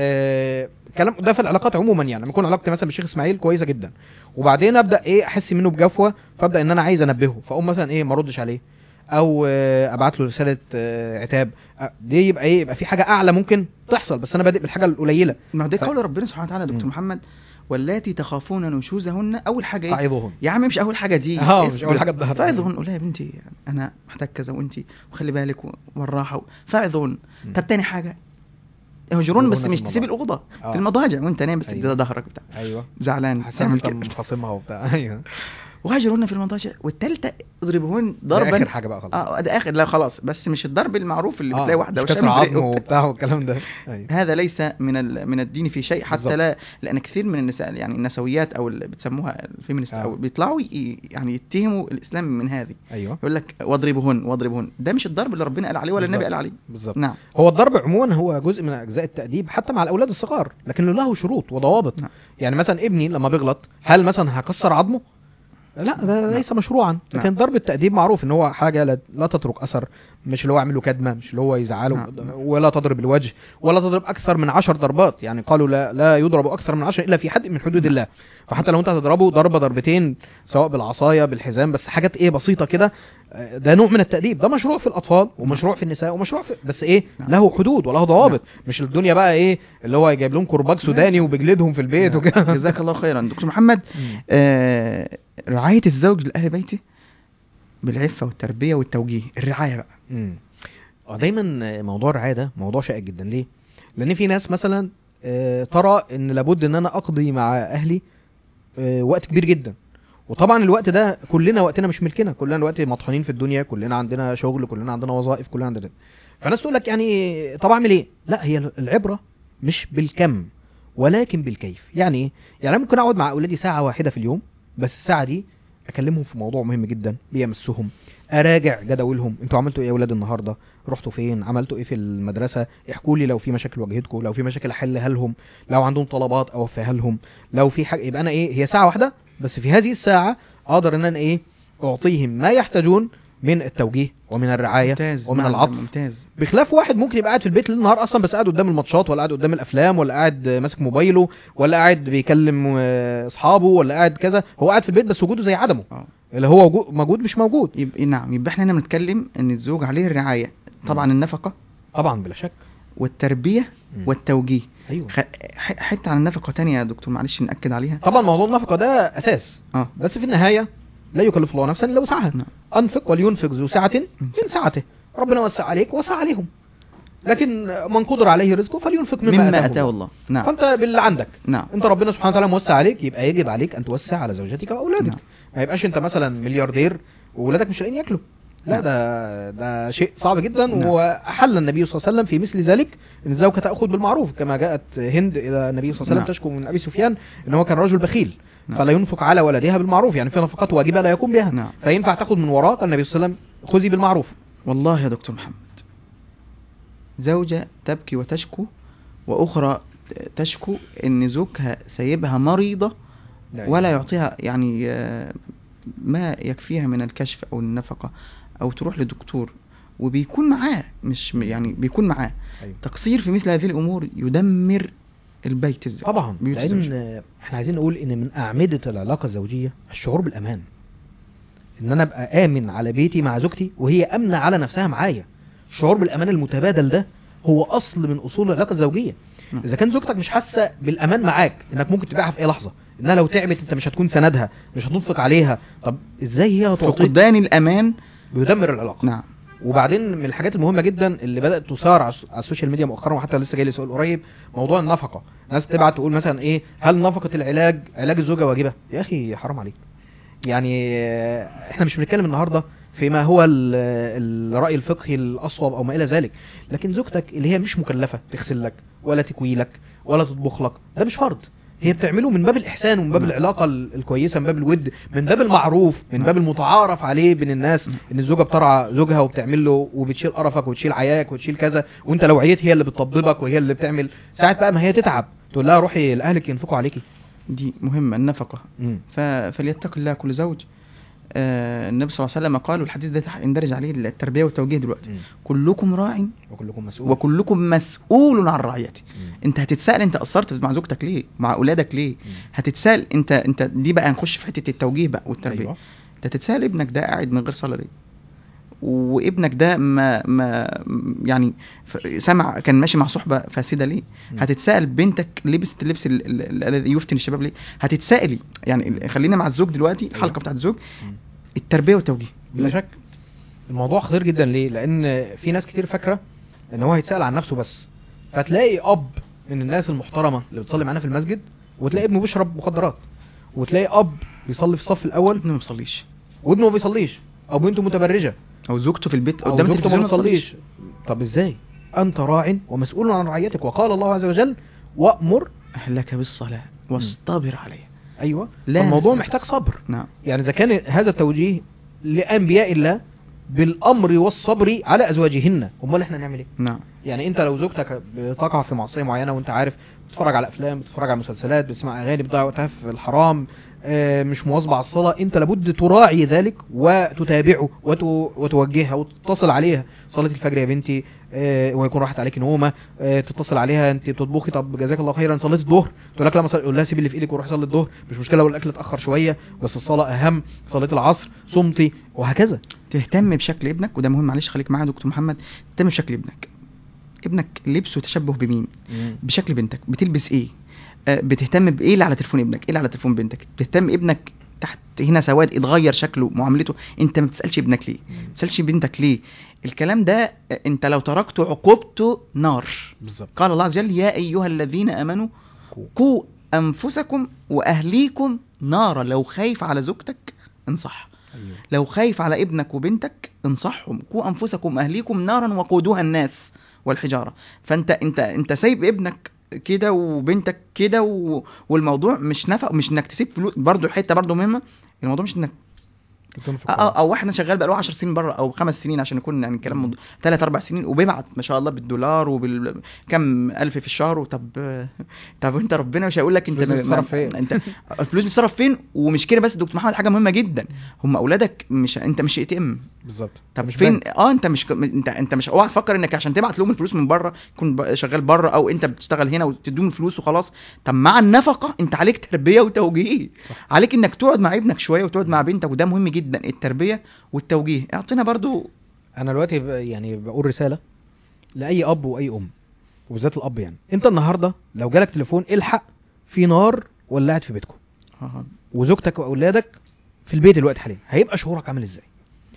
آه كلام ده في العلاقات عموما يعني لما يكون علاقتي مثلا بالشيخ اسماعيل كويسه جدا وبعدين ابدا ايه احس منه بجفوه فابدا ان انا عايز انبهه فاقوم مثلا ايه ما اردش عليه او آه، ابعت له رساله آه، عتاب آه، دي يبقى ايه يبقى في حاجه اعلى ممكن تحصل بس انا بادئ بالحاجه القليله ما هو ده ف- قول ربنا سبحانه وتعالى يا دكتور مم. محمد واللاتي تخافون نشوزهن اول حاجه ايه اعظهم يا عم مش اول حاجه دي اه مش اصبر. اول حاجه الظهر فاعظهن قول لها يا بنتي انا محتاج كذا وانت وخلي بالك و- والراحه فاعظهن مم. طب تاني حاجه اهجرون بس يهجرون مش في تسيب المضاجع. الاوضه آه. في المضاجع وانت نايم بس أيوة. تديها ظهرك بتاع ايوه زعلان حسن تعمل انت كده مخاصمها وبتاع ايوه وهجرهن في المضاجع والثالثه اضربهن ده ضربا اخر حاجه بقى خلاص اه ده اخر لا خلاص بس مش الضرب المعروف اللي آه، بتلاقي واحده مش وشام كسر بريق عظم وبتاع. وبتاع والكلام ده أيوة. هذا ليس من ال- من الدين في شيء حتى بالظبط. لا لان كثير من النساء يعني النسويات او اللي بتسموها الفيمينست آه. او بيطلعوا ي- يعني يتهموا الاسلام من هذه ايوه يقول لك واضربهن واضربهن ده مش الضرب اللي ربنا قال عليه ولا النبي بالظبط. قال عليه بالظبط نعم هو الضرب عموما هو جزء من اجزاء التاديب حتى مع الاولاد الصغار لكن له شروط وضوابط نعم. يعني مثلا ابني لما بيغلط هل مثلا هكسر عظمه لا ده نعم. ليس مشروعا لكن نعم. ضرب التأديب معروف ان هو حاجة لا, لا تترك اثر مش اللي هو يعمل له كدمة مش اللي هو يزعله نعم. ولا تضرب الوجه ولا تضرب اكثر من عشر ضربات يعني قالوا لا لا يضرب اكثر من عشر الا في حد من حدود الله فحتى لو انت هتضربه ضربة ضربتين سواء بالعصاية بالحزام بس حاجات ايه بسيطة كده آه، ده نوع من التأديب ده مشروع في الاطفال ومشروع في النساء ومشروع في بس ايه نعم. له حدود وله ضوابط مش الدنيا بقى ايه اللي هو جايب لهم كرباج سوداني وبيجلدهم في البيت وكده جزاك الله خيرا دكتور محمد مم. آه رعايه الزوج لاهل بيته بالعفه والتربيه والتوجيه الرعايه بقى امم اه دايما موضوع الرعايه ده موضوع شائك جدا ليه لان في ناس مثلا آه، ترى ان لابد ان انا اقضي مع اهلي آه، وقت كبير جدا وطبعا الوقت ده كلنا وقتنا مش ملكنا كلنا الوقت مطحونين في الدنيا كلنا عندنا شغل كلنا عندنا وظائف كلنا عندنا فناس تقول لك يعني طب اعمل ايه لا هي العبره مش بالكم ولكن بالكيف يعني ايه يعني انا ممكن اقعد مع اولادي ساعه واحده في اليوم بس الساعه دي اكلمهم في موضوع مهم جدا بيمسهم اراجع جداولهم انتوا عملتوا ايه يا اولاد النهارده رحتوا فين عملتوا ايه في المدرسه احكوا لي لو في مشاكل واجهتكم لو في مشاكل احلها لهم لو عندهم طلبات اوفيها لهم لو في حاجه يبقى انا ايه هي ساعه واحده بس في هذه الساعه اقدر ان انا ايه اعطيهم ما يحتاجون من التوجيه ومن الرعايه ممتاز ومن نعم، العطف ممتاز بخلاف واحد ممكن يبقى قاعد في البيت ليل نهار اصلا بس قاعد قدام الماتشات ولا قاعد قدام الافلام ولا قاعد ماسك موبايله ولا قاعد بيكلم آه، اصحابه ولا قاعد كذا هو قاعد في البيت بس وجوده زي عدمه اه اللي هو وجو- موجود مش موجود يبقى نعم يبقى احنا هنا بنتكلم ان الزوج عليه الرعايه طبعا النفقه طبعا بلا شك والتربيه مم. والتوجيه ايوه خ... ح- حته عن النفقه تانية يا دكتور معلش ناكد عليها طبعا موضوع النفقه ده اساس اه بس في النهايه لا يكلف الله نفسا الا وسعها نعم. انفق ولينفق ذو سعه من سعته ربنا وسع عليك وسع عليهم لكن من قدر عليه رزقه فلينفق مما, مما اتاه اتاه الله الله نعم فانت باللي عندك نعم انت ربنا سبحانه وتعالى موسع عليك يبقى يجب عليك ان توسع على زوجتك واولادك نعم. ما يبقاش انت مثلا ملياردير واولادك مش لاقيين ياكلوا لا نعم. ده ده شيء صعب جدا نعم. واحل النبي صلى الله عليه وسلم في مثل ذلك ان الزوجه تاخذ بالمعروف كما جاءت هند الى النبي صلى الله عليه وسلم نعم. تشكو من ابي سفيان ان هو كان رجل بخيل نعم. فلا ينفق على ولدها بالمعروف يعني في نفقات واجبه لا يقوم بها نعم. فينفع تاخذ من وراه قال النبي صلى الله عليه وسلم خذي بالمعروف والله يا دكتور محمد زوجة تبكي وتشكو وأخرى تشكو إن زوجها سايبها مريضة ولا يعطيها يعني آه، ما يكفيها من الكشف أو النفقة أو تروح لدكتور وبيكون معاه مش يعني بيكون معاه أيوة. تقصير في مثل هذه الأمور يدمر البيت الزوجي طبعا بيوت الزوج. لان احنا عايزين نقول ان من اعمده العلاقه الزوجيه الشعور بالامان ان انا ابقى امن على بيتي مع زوجتي وهي امنه على نفسها معايا الشعور بالامان المتبادل ده هو اصل من اصول العلاقه الزوجيه نعم. اذا كان زوجتك مش حاسه بالامان معاك انك ممكن تبيعها في اي لحظه انها لو تعبت انت مش هتكون سندها مش هتنفق عليها طب ازاي هي هتعطيك فقدان الأمان بيدمر العلاقه نعم وبعدين من الحاجات المهمه جدا اللي بدات تثار على الس- على السوشيال ميديا مؤخرا وحتى لسه جاي لي سؤال قريب موضوع النفقه ناس تبعت تقول مثلا ايه هل نفقه العلاج علاج الزوجه واجبه يا اخي حرام عليك يعني آه، احنا مش بنتكلم النهارده فيما هو ال- الراي الفقهي الاصوب او ما الى ذلك لكن زوجتك اللي هي مش مكلفه تغسل لك ولا تكوي لك ولا تطبخ لك ده مش فرض هي بتعمله من باب الاحسان ومن باب نعم. العلاقه ال- الكويسه من باب الود من باب المعروف من باب المتعارف عليه بين الناس ان الزوجه بترعى زوجها وبتعمل له وبتشيل قرفك وتشيل عياك وتشيل كذا وانت لو عييت هي اللي بتطببك وهي اللي بتعمل ساعات بقى ما هي تتعب تقول لها روحي لاهلك ينفقوا عليكي دي مهمة النفقة ف... فليتق الله كل زوج آه النبي صلى الله عليه وسلم قال والحديث ده تح- يندرج عليه التربية والتوجيه دلوقتي كلكم راع وكلكم مسؤول وكلكم مسؤول عن رعيته مم. انت هتتسأل انت قصرت مع زوجتك ليه مع اولادك ليه مم. هتتسأل انت انت دي بقى هنخش في حتة التوجيه بقى والتربية أيوة. انت تتسأل ابنك ده قاعد من غير صلاة ليه وابنك ده ما ما يعني ف- سمع كان ماشي مع صحبه فاسده ليه؟ مم. هتتسال بنتك لبست اللبس ال- ال- الذي يفتن الشباب ليه؟ هتتسالي يعني خلينا مع الزوج دلوقتي الحلقه أيوة. بتاعت الزوج مم. التربيه والتوجيه بلا شك الموضوع خطير جدا ليه لان في ناس كتير فاكره ان هو هيتسال عن نفسه بس فتلاقي اب من الناس المحترمه اللي بتصلي معانا في المسجد وتلاقي ابنه بيشرب مخدرات وتلاقي اب بيصلي في الصف الاول ابنه ما بيصليش وابنه ما بيصليش او بنته متبرجه او زوجته في البيت او قدام زوجته التلفزيون ما بتصليش طب ازاي انت راع ومسؤول عن رعيتك وقال الله عز وجل وامر اهلك بالصلاه واصطبر عليها ايوه لا الموضوع نسأل محتاج بس. صبر نعم يعني اذا كان هذا التوجيه لانبياء الله بالامر والصبر على ازواجهن امال احنا نعمل ايه نعم يعني انت لو زوجتك بتقع في معصيه معينه وانت عارف بتتفرج على افلام بتتفرج على مسلسلات بتسمع اغاني بتضيع وقتها في الحرام آه، مش مواظبه على الصلاه انت لابد تراعي ذلك وتتابعه وت- وتوجهها وتتصل عليها صلاه الفجر يا بنتي آه، ويكون راحت عليك نومه آه، تتصل عليها انت بتطبخي طب جزاك الله خيرا صليت الظهر تقول لك لا مثلا قول لها سيبي اللي في ايدك وروح صلي الظهر مش مشكله لو الاكل اتاخر شويه بس الصلاه اهم صلاه العصر صمتي وهكذا تهتم بشكل ابنك وده مهم معلش خليك معايا يا دكتور محمد تهتم بشكل ابنك ابنك لبسه تشبه بمين بشكل بنتك بتلبس ايه آه، بتهتم بايه اللي على تليفون ابنك ايه اللي على تليفون بنتك بتهتم ابنك تحت هنا سواد اتغير شكله معاملته انت ما بتسالش ابنك ليه ما بتسالش بنتك ليه الكلام ده آه، انت لو تركته عقوبته نار بالظبط قال الله عز وجل يا ايها الذين امنوا قوا انفسكم واهليكم نارا لو خايف على زوجتك انصح ايوه لو خايف على ابنك وبنتك انصحهم قوا انفسكم واهليكم نارا وقودها الناس والحجاره فانت انت انت سايب ابنك كده وبنتك كده و... والموضوع مش نفع مش انك تسيب فلوس برضه حته برضه مهمه الموضوع مش انك بتنفق أو, او واحد شغال بقاله 10 سنين بره او خمس سنين عشان يكون يعني الكلام مض... ثلاث اربع سنين وبيبعت ما شاء الله بالدولار وبال كم الف في الشهر وطب طب انت ربنا مش هيقول لك انت الفلوس ما- بتتصرف فين؟ انت الفلوس بتصرف فين ومش كده بس دكتور محمد حاجه مهمه جدا هم اولادك مش انت مش اي تي ام بالظبط طب مش فين بنك. اه انت مش ك... انت انت مش اوعى تفكر انك عشان تبعت لهم الفلوس من بره يكون ب- شغال بره او انت بتشتغل هنا وتديهم الفلوس وخلاص طب مع النفقه انت عليك تربيه وتوجيه صح. عليك انك تقعد مع ابنك شويه وتقعد مع بنتك وده مهم جدا التربيه والتوجيه اعطينا برضو انا دلوقتي ب- يعني بقول رساله لاي اب واي ام وبالذات الاب يعني انت النهارده لو جالك تليفون الحق في نار ولعت في بيتكم آه. وزوجتك واولادك في البيت دلوقتي حاليا هيبقى شعورك عامل ازاي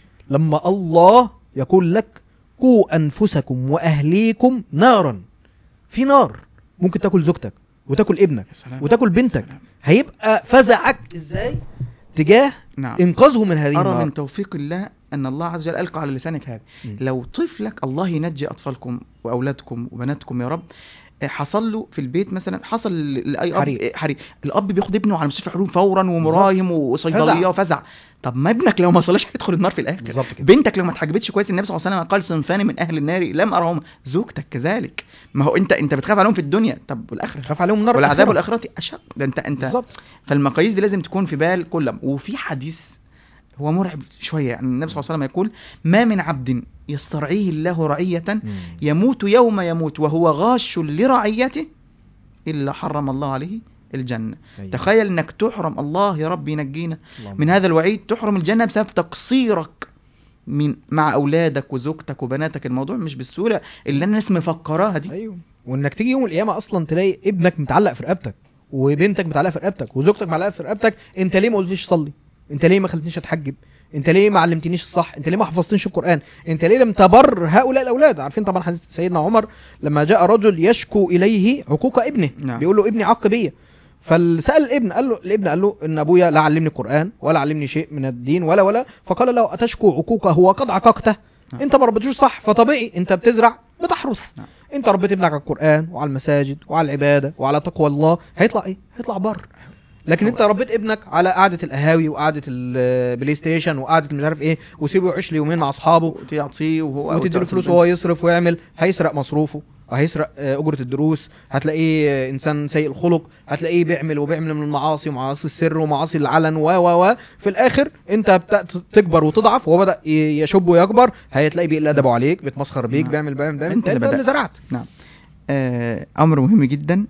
لما الله يقول لك قوا انفسكم واهليكم نارا في نار ممكن تاكل زوجتك وتاكل ابنك يا سلام وتاكل بنتك سلام. هيبقى فزعك ازاي تجاه نعم انقاذه من هذه أرى النار من توفيق الله أن الله عز وجل ألقى على لسانك هذا مم. لو طفلك الله ينجي أطفالكم وأولادكم وبناتكم يا رب آه، حصل له في البيت مثلا حصل لاي اب حريق. آه، حريق الاب بياخد ابنه على مستشفى حروب فورا ومراهم وصيدليه فزع. وفزع طب ما ابنك لو ما صلاش هيدخل النار في الاخر بالظبط كده بنتك لو ما اتحجبتش كويس النبي صلى الله عليه وسلم قال صنفان من اهل النار لم ارهما زوجتك كذلك ما هو انت انت بتخاف عليهم في الدنيا طب والاخره خاف عليهم نار والعذاب الآخرة. الاخرتي اشق ده انت انت بالظبط فالمقاييس دي لازم تكون في بال كل وفي حديث هو مرعب شويه يعني النبي صلى الله عليه وسلم يقول ما من عبد يسترعيه الله رعيه يموت يوم يموت وهو غاش لرعيته الا حرم الله عليه الجنه أيوة. تخيل انك تحرم الله يا رب ينجينا اللهم من هذا الوعيد تحرم الجنه بسبب تقصيرك من مع اولادك وزوجتك وبناتك الموضوع مش بالسهوله اللي الناس مفكراها دي ايوه وانك تيجي يوم القيامه اصلا تلاقي ابنك متعلق في رقبتك وبنتك متعلقه في رقبتك وزوجتك معلقه في رقبتك انت ليه ما قلتليش صلي انت ليه ما خلتنيش اتحجب انت ليه ما علمتنيش الصح انت ليه ما حفظتنيش القران انت ليه لم تبر هؤلاء الاولاد عارفين طبعا حديث سيدنا عمر لما جاء رجل يشكو اليه عقوق ابنه نعم. بيقول له ابني عق بيا فسال الابن قال له الابن قال له ان ابويا لا علمني القران ولا علمني شيء من الدين ولا ولا فقال له اتشكو عقوقه وقد عققته نعم. انت ما ربيتوش صح فطبيعي انت بتزرع بتحرث نعم. انت ربيت ابنك على القران وعلى المساجد وعلى العباده وعلى تقوى الله هيطلع ايه هيطلع بر لكن انت ربيت ابنك على قعده القهاوي وقعده البلاي ستيشن وقعده مش عارف ايه وسيبه يعيش لي يومين مع اصحابه وتعطيه وهو وتديله فلوس وهو يصرف ويعمل هيسرق مصروفه وهيسرق آه، اجره الدروس هتلاقيه آه، انسان سيء الخلق هتلاقيه بيعمل وبيعمل من المعاصي ومعاصي السر ومعاصي العلن و و و في الاخر انت بتأت تكبر وتضعف وهو بدا ي- يشب ويكبر هتلاقيه بيقل ادبه عليك بيتمسخر بيك نعم. بيعمل بيعمل بيعمل انت اللي اللي بدأت. زرعت نعم آه امر مهم جدا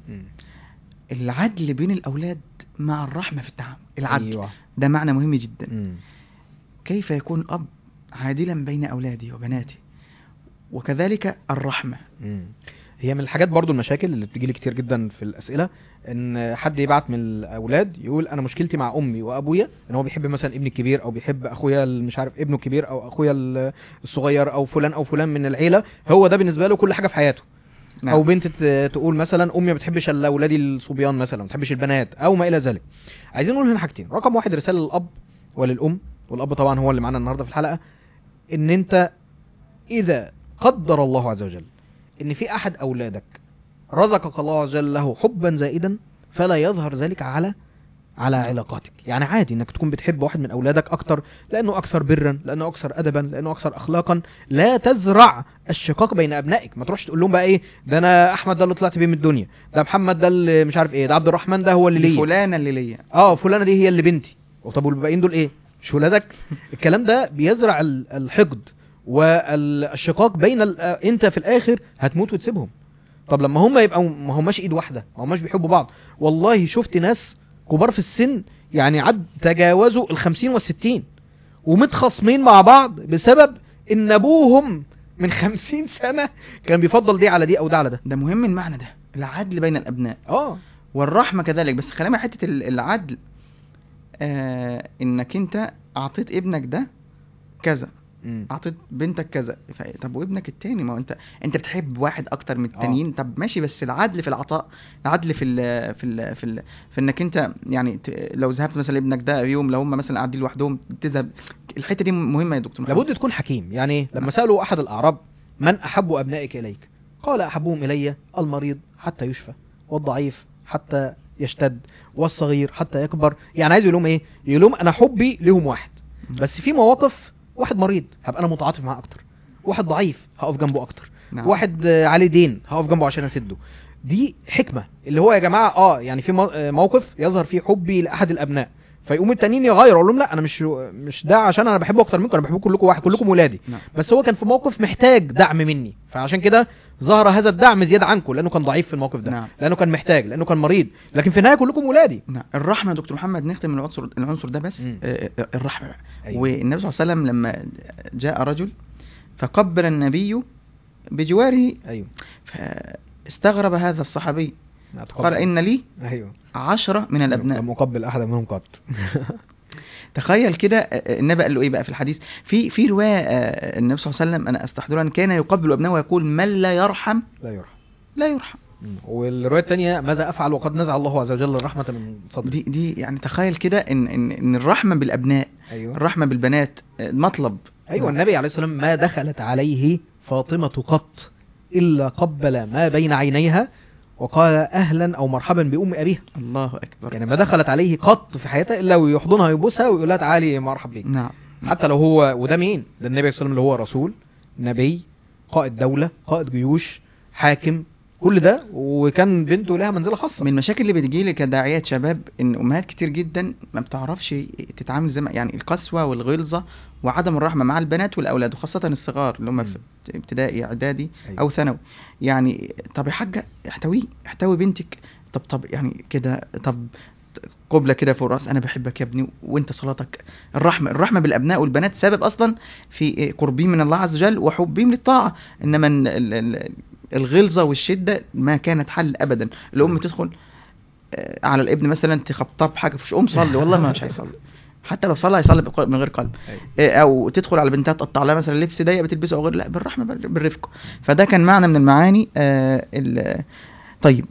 العدل بين الاولاد مع الرحمه في التعامل العدل ايوه ده معنى مهم جدا مم. كيف يكون اب عادلا بين اولادي وبناتي وكذلك الرحمه مم. هي من الحاجات برضو المشاكل اللي بتجيلي كتير جدا في الاسئله ان حد يبعت من الاولاد يقول انا مشكلتي مع امي وابويا ان هو بيحب مثلا ابني الكبير او بيحب اخويا ال- مش عارف ابنه الكبير او اخويا ال- الصغير او فلان او فلان من العيله هو ده بالنسبه له كل حاجه في حياته نعم. او بنت ت- تقول مثلا امي ما بتحبش الا اولادي الصبيان مثلا ما بتحبش البنات او ما الى ذلك عايزين نقول هنا حاجتين رقم واحد رساله للاب وللام والاب طبعا هو اللي معانا النهارده في الحلقه ان انت اذا قدر الله عز وجل ان في احد اولادك رزقك الله عز وجل له حبا زائدا فلا يظهر ذلك على على علاقاتك يعني عادي انك تكون بتحب واحد من اولادك اكتر لانه اكثر برا لانه اكثر ادبا لانه اكثر اخلاقا لا تزرع الشقاق بين ابنائك ما تروحش تقول لهم بقى ايه ده انا احمد ده اللي طلعت بيه من الدنيا ده محمد ده اللي مش عارف ايه ده عبد الرحمن ده هو اللي ليا فلانة اللي ليا اه فلانه دي هي اللي بنتي طب والباقيين دول ايه مش ولادك الكلام ده بيزرع ال- الحقد والشقاق بين ال- آه، انت في الاخر هتموت وتسيبهم طب لما هم يبقوا ما هماش ايد واحده ما هماش بيحبوا بعض والله شفت ناس كبار في السن يعني عد تجاوزوا الخمسين والستين ومتخاصمين مع بعض بسبب ان ابوهم من خمسين سنة كان بيفضل دي على دي او ده على ده ده مهم المعنى ده العدل بين الابناء اه والرحمة كذلك بس خلينا حتة ال- العدل آه انك انت اعطيت ابنك ده كذا مم. اعطيت بنتك كذا ف- طب وابنك التاني ما هو انت انت بتحب واحد اكتر من التانيين طب ماشي بس العدل في العطاء العدل في ال في ال في, ال في انك انت يعني ت- لو ذهبت مثلا ابنك ده يوم لو هم مثلا قاعدين لوحدهم تذهب الحته دي مهمه يا دكتور محمد. لابد تكون حكيم يعني إيه؟ لما سألوا أحد الأعراب من أحب أبنائك إليك قال أحبهم إلي المريض حتى يشفى والضعيف حتى يشتد والصغير حتى يكبر يعني عايز يقول لهم إيه يقول لهم أنا حبي ليهم واحد بس في مواقف واحد مريض هبقى أنا متعاطف معاه أكتر واحد ضعيف هقف جنبه أكتر نعم. واحد آه، عليه دين هقف جنبه عشان اسده دي حكمه اللي هو يا جماعه اه يعني في مو- آه، موقف يظهر فيه حبي لاحد الابناء فيقوم التانيين يغير اقول لهم لا انا مش مش ده عشان انا بحبه اكتر منكم انا بحبكم كلكم واحد كلكم ولادي نعم. بس هو كان في موقف محتاج دعم مني فعشان كده ظهر هذا الدعم زياده عنكم لانه كان ضعيف في الموقف ده نعم. لانه كان محتاج لانه كان مريض لكن في النهايه كلكم ولادي نعم الرحمه يا دكتور محمد نختم من العنصر العنصر ده بس مم. آه، آه، الرحمه أيوة. والنبي صلى الله عليه وسلم لما جاء رجل فقبل النبي بجواره ايوه فاستغرب هذا الصحابي قال ان لي ايوه عشرة من الابناء لم اقبل احدا منهم قط تخيل كده آه، النبي قال له ايه بقى في الحديث في في روايه آه، النبي صلى الله عليه وسلم انا استحضرها ان كان يقبل ابنائه ويقول من لا يرحم لا يرحم لا يرحم مم. والروايه الثانيه ماذا افعل وقد نزع الله عز وجل الرحمه من صدري دي دي يعني تخيل كده ان ان ان الرحمه بالابناء ايوه الرحمه بالبنات آه، مطلب ايوه النبي عليه الصلاه والسلام ما دخلت عليه فاطمه قط الا قبل ما بين عينيها وقال اهلا او مرحبا بام ابيها الله اكبر يعني ما دخلت عليه قط في حياتها الا ويحضنها ويبوسها ويقول لها تعالي مرحب بيك نعم حتى لو هو وده مين ده النبي صلى الله عليه وسلم اللي هو رسول نبي قائد دوله قائد جيوش حاكم كل ده وكان بنته لها منزله خاصه من المشاكل اللي بتجي لي كداعيات شباب ان امهات كتير جدا ما بتعرفش تتعامل زي ما يعني القسوه والغلظه وعدم الرحمه مع البنات والاولاد وخاصه الصغار اللي هم في ابتدائي اعدادي أيوة. او ثانوي يعني طب يا حاجه احتويه احتوي بنتك طب طب يعني كده طب قبلة كده فوق الراس انا بحبك يا ابني وانت صلاتك الرحمه الرحمه بالابناء والبنات سبب اصلا في قربهم من الله عز وجل وحبهم للطاعه انما ال- ال- ال- الغلظه والشده ما كانت حل ابدا الام تدخل آه، على الابن مثلا تخبطه بحاجه في قوم صلي والله ما مش هيصلي حتى لو صلى هيصلي بقلب- من غير قلب أيوة. آه، او تدخل على بنتها تقطع لها مثلا لبس ضيق بتلبسه او غير لا بالرحمه بال- بالرفق فده كان معنى من المعاني آه، ال- طيب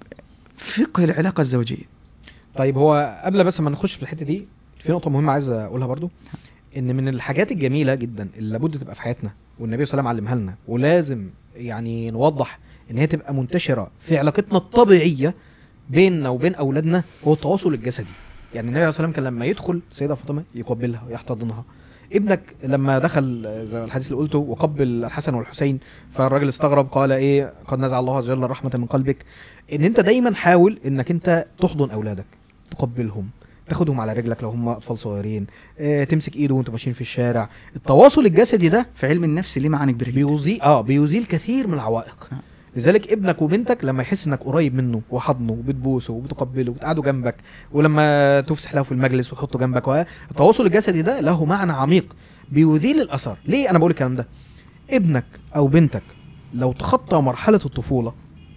فقه العلاقه الزوجيه طيب هو قبل بس ما نخش في الحته دي في نقطه مهمه عايز اقولها برضو ان من الحاجات الجميله جدا اللي لابد تبقى في حياتنا والنبي صلى الله عليه وسلم علمها لنا ولازم يعني نوضح ان هي تبقى منتشره في علاقتنا الطبيعيه بيننا وبين اولادنا هو التواصل الجسدي يعني النبي عليه الصلاه والسلام كان لما يدخل سيده فاطمه يقبلها ويحتضنها ابنك لما دخل آه، زي الحديث اللي قلته وقبل الحسن والحسين فالراجل استغرب قال ايه قد نزع الله عز وجل الرحمه من قلبك ان انت دايما حاول انك انت تحضن اولادك تقبلهم تاخدهم على رجلك لو هم اطفال صغيرين اه تمسك ايده وانتوا ماشيين في الشارع التواصل الجسدي ده في علم النفس ليه معاني كبيره جدا بيزيل اه بيزيل كثير من العوائق نعم. لذلك ابنك وبنتك لما يحس انك قريب منه وحضنه وبتبوسه وبتقبله وبتقعدوا جنبك ولما تفسح له في المجلس وتحطه جنبك وه- التواصل الجسدي ده له معنى عميق بيزيل الاثر ليه انا بقول الكلام ده ابنك او بنتك لو تخطى مرحله الطفوله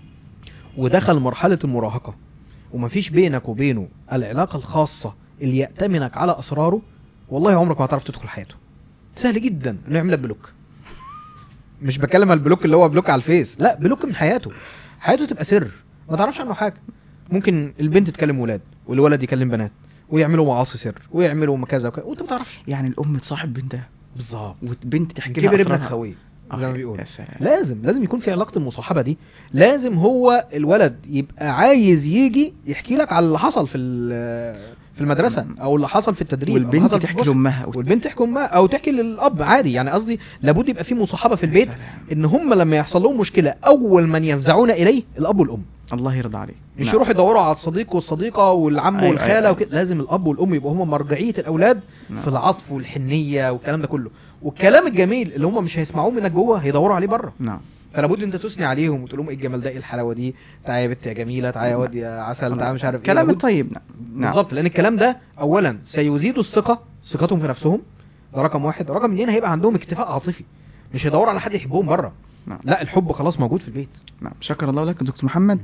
ودخل مرحله المراهقه ومفيش بينك وبينه العلاقه الخاصه اللي يأتمنك على اسراره والله عمرك ما هتعرف تدخل حياته سهل جدا انه يعمل لك بلوك مش بتكلم على البلوك اللي هو بلوك على الفيس لا بلوك من حياته حياته تبقى سر ما تعرفش عنه حاجه ممكن البنت تكلم ولاد والولد يكلم بنات ويعملوا معاصي سر ويعملوا كذا وكذا وانت ما تعرفش يعني الام تصاحب بنتها بالظبط وبنت تحكي لها كبر ابنك أسرارها. خويه آه، زي ما يا بيقولوا سلام. لازم لازم يكون في علاقه المصاحبه دي لازم هو الولد يبقى عايز يجي يحكي لك على اللي حصل في ال- في المدرسه او اللي حصل في التدريب أو اللي والبنت حصل في تحكي الفصل. لامها والبنت تحكي امها او تحكي للاب عادي يعني قصدي لابد يبقى في مصاحبه في البيت ان هم لما يحصل لهم مشكله اول من يفزعون اليه الاب والام الله يرضى عليك مش نعم. يروحوا يدوروا على الصديق والصديقه والعم أيوة، والخاله أيوة. وكده لازم الاب والام يبقوا هم مرجعيه الاولاد نعم. في العطف والحنيه والكلام ده كله والكلام الجميل اللي هم مش هيسمعوه منك جوه هيدوروا عليه بره نعم فلا بد انت تثني عليهم وتقول لهم ايه الجمال ده ايه الحلاوه دي تعالى يا بنت يا جميله تعالى يا واد يا عسل تعالى مش عارف ايه كلام لابد- طيب نعم نعم بالظبط لان الكلام ده اولا سيزيد الثقه ثقتهم في نفسهم ده رقم واحد رقم اتنين هيبقى عندهم اكتفاء عاطفي مش هيدوروا على حد يحبهم بره نعم. لا الحب خلاص موجود في البيت نعم شكر الله لك دكتور محمد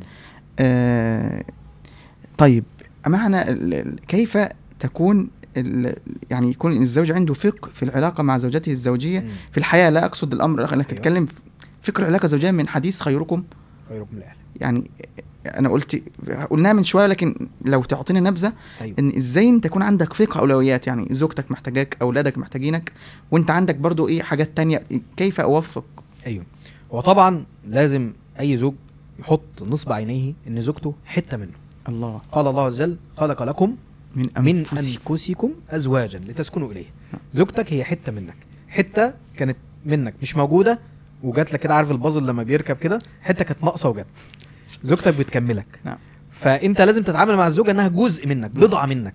آه طيب معنى ال- ال- كيف تكون ال- يعني يكون الزوج عنده فقه في العلاقة مع زوجته الزوجية مم. في الحياة لا أقصد الأمر أنا أيوة. أتكلم فكر العلاقة الزوجية من حديث خيركم خيركم الاهل يعني أنا قلت قلناها من شوية لكن لو تعطينا نبذة ايوه ان ازاي انت يكون عندك فقه اولويات يعني زوجتك محتاجاك اولادك محتاجينك وانت عندك برضو ايه حاجات تانية كيف اوفق ايوه وطبعا لازم اي زوج يحط نصب عينيه ان زوجته حته منه الله قال الله عز وجل خلق لكم من من أنفسكم. انفسكم ازواجا لتسكنوا اليه زوجتك هي حته منك حته كانت منك مش موجوده وجات لك كده عارف البازل لما بيركب كده حته كانت ناقصه وجت زوجتك بتكملك نعم. فانت لازم تتعامل مع الزوجه انها جزء منك بضعه منك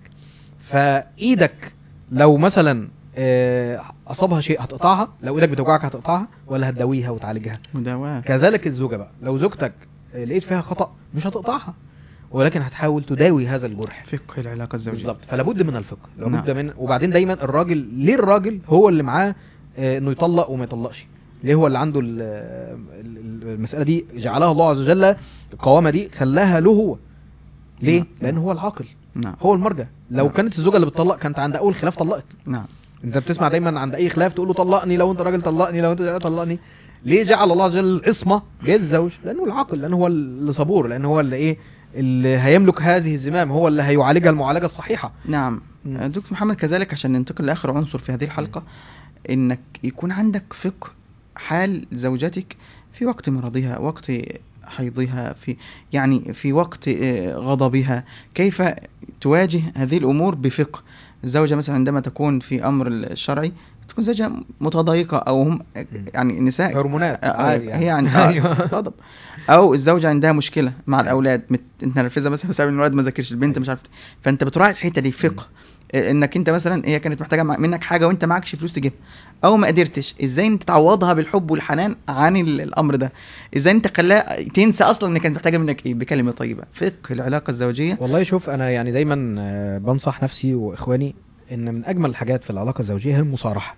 فايدك لو مثلا آه، اصابها شيء هتقطعها لو ايدك بتوجعك هتقطعها ولا هتداويها وتعالجها مداواة كذلك الزوجه بقى لو زوجتك آه، لقيت فيها خطا مش هتقطعها ولكن هتحاول تداوي هذا الجرح فقه العلاقة الزوجية بالظبط فلا بد من الفقه لابد نعم. من وبعدين دايما الراجل ليه الراجل هو اللي معاه آه، انه يطلق وما يطلقش ليه هو اللي عنده ال- ال- ال- المساله دي جعلها الله عز وجل القوامه دي خلاها له هو ليه نعم. لان هو العاقل نعم هو المرجع لو نعم. كانت الزوجه اللي بتطلق كانت عند اول خلاف طلقت نعم انت بتسمع دايما عند اي خلاف تقول له طلقني لو انت راجل طلقني لو انت راجل طلقني ليه جعل الله عز وجل العصمه بيد الزوج لانه العاقل لانه هو اللي صبور لانه هو اللي ايه اللي هيملك هذه الزمام هو اللي هيعالجها المعالجه الصحيحه نعم مم. آه، دكتور محمد كذلك عشان ننتقل لاخر عنصر في هذه الحلقة انك يكون عندك فقه حال زوجتك في وقت مرضها وقت حيضها في يعني في وقت آه، غضبها كيف تواجه هذه الامور بفقه الزوجة مثلا عندما تكون في امر الشرعي تكون زوجة متضايقة او هم يعني النساء هرمونات آه، آه، عادي هي يعني آه، ايوه غضب او الزوجه عندها مشكله مع الاولاد مت... انت نرفزها مثلا بسبب ان الولد ما ذاكرش البنت مش عارف فانت بتراعي الحته دي فقه آه، انك انت مثلا هي كانت محتاجه مع- منك حاجه وانت معكش فلوس تجيبها او ما قدرتش ازاي انت تعوضها بالحب والحنان عن ال- الامر ده ازاي انت خلاها تنسى اصلا ان كانت محتاجه منك ايه بكلمه طيبه فقه العلاقه الزوجيه والله شوف انا يعني دايما آه، بنصح نفسي واخواني ان من اجمل الحاجات في العلاقه الزوجيه هي المصارحه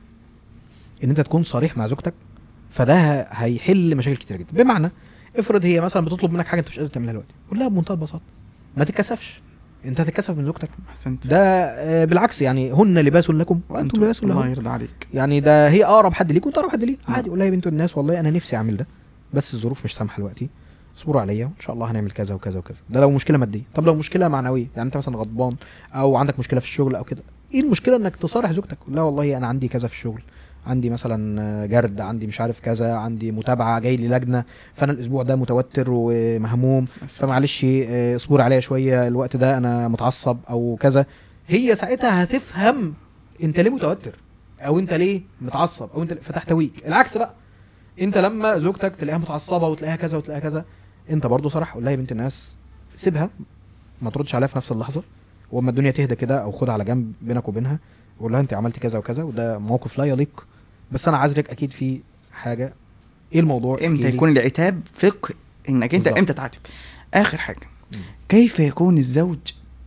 ان انت تكون صريح مع زوجتك فده ه- هيحل مشاكل كتير جدا بمعنى افرض هي مثلا بتطلب منك حاجه انت مش قادر تعملها دلوقتي قول لها بمنتهى البساطه ما تتكسفش انت هتتكسف من زوجتك احسنت ده آه، بالعكس يعني هن لباس لكم وانتم لباس الله لهم يرضى عليك يعني ده هي اقرب حد ليك وانت اقرب حد ليه نعم. عادي قول لها يا بنت الناس والله انا نفسي اعمل ده بس الظروف مش سامحه دلوقتي اصبروا عليا وان شاء الله هنعمل كذا وكذا وكذا ده لو مشكله ماديه طب لو مشكله معنويه يعني انت مثلا غضبان او عندك مشكله في الشغل او كده ايه المشكله انك تصارح زوجتك لا والله انا عندي كذا في الشغل عندي مثلا جرد عندي مش عارف كذا عندي متابعه جاي لي لجنه فانا الاسبوع ده متوتر ومهموم فمعلش آه، اصبر عليا شويه الوقت ده انا متعصب او كذا هي ساعتها هتفهم انت ليه متوتر او انت ليه متعصب او انت فتحتويك العكس بقى انت لما زوجتك تلاقيها متعصبه وتلاقيها كذا وتلاقيها كذا انت برضو صرح قول لها يا بنت الناس سيبها ما تردش عليها في نفس اللحظه واما الدنيا تهدى كده او خدها على جنب بينك وبينها قول لها انت عملتي كذا وكذا وده موقف لا يليق بس انا عاذرك اكيد في حاجه ايه الموضوع امتى احكيلي. يكون العتاب فقه انك انت بالظبط. امتى تعاتب اخر حاجه مم. كيف يكون الزوج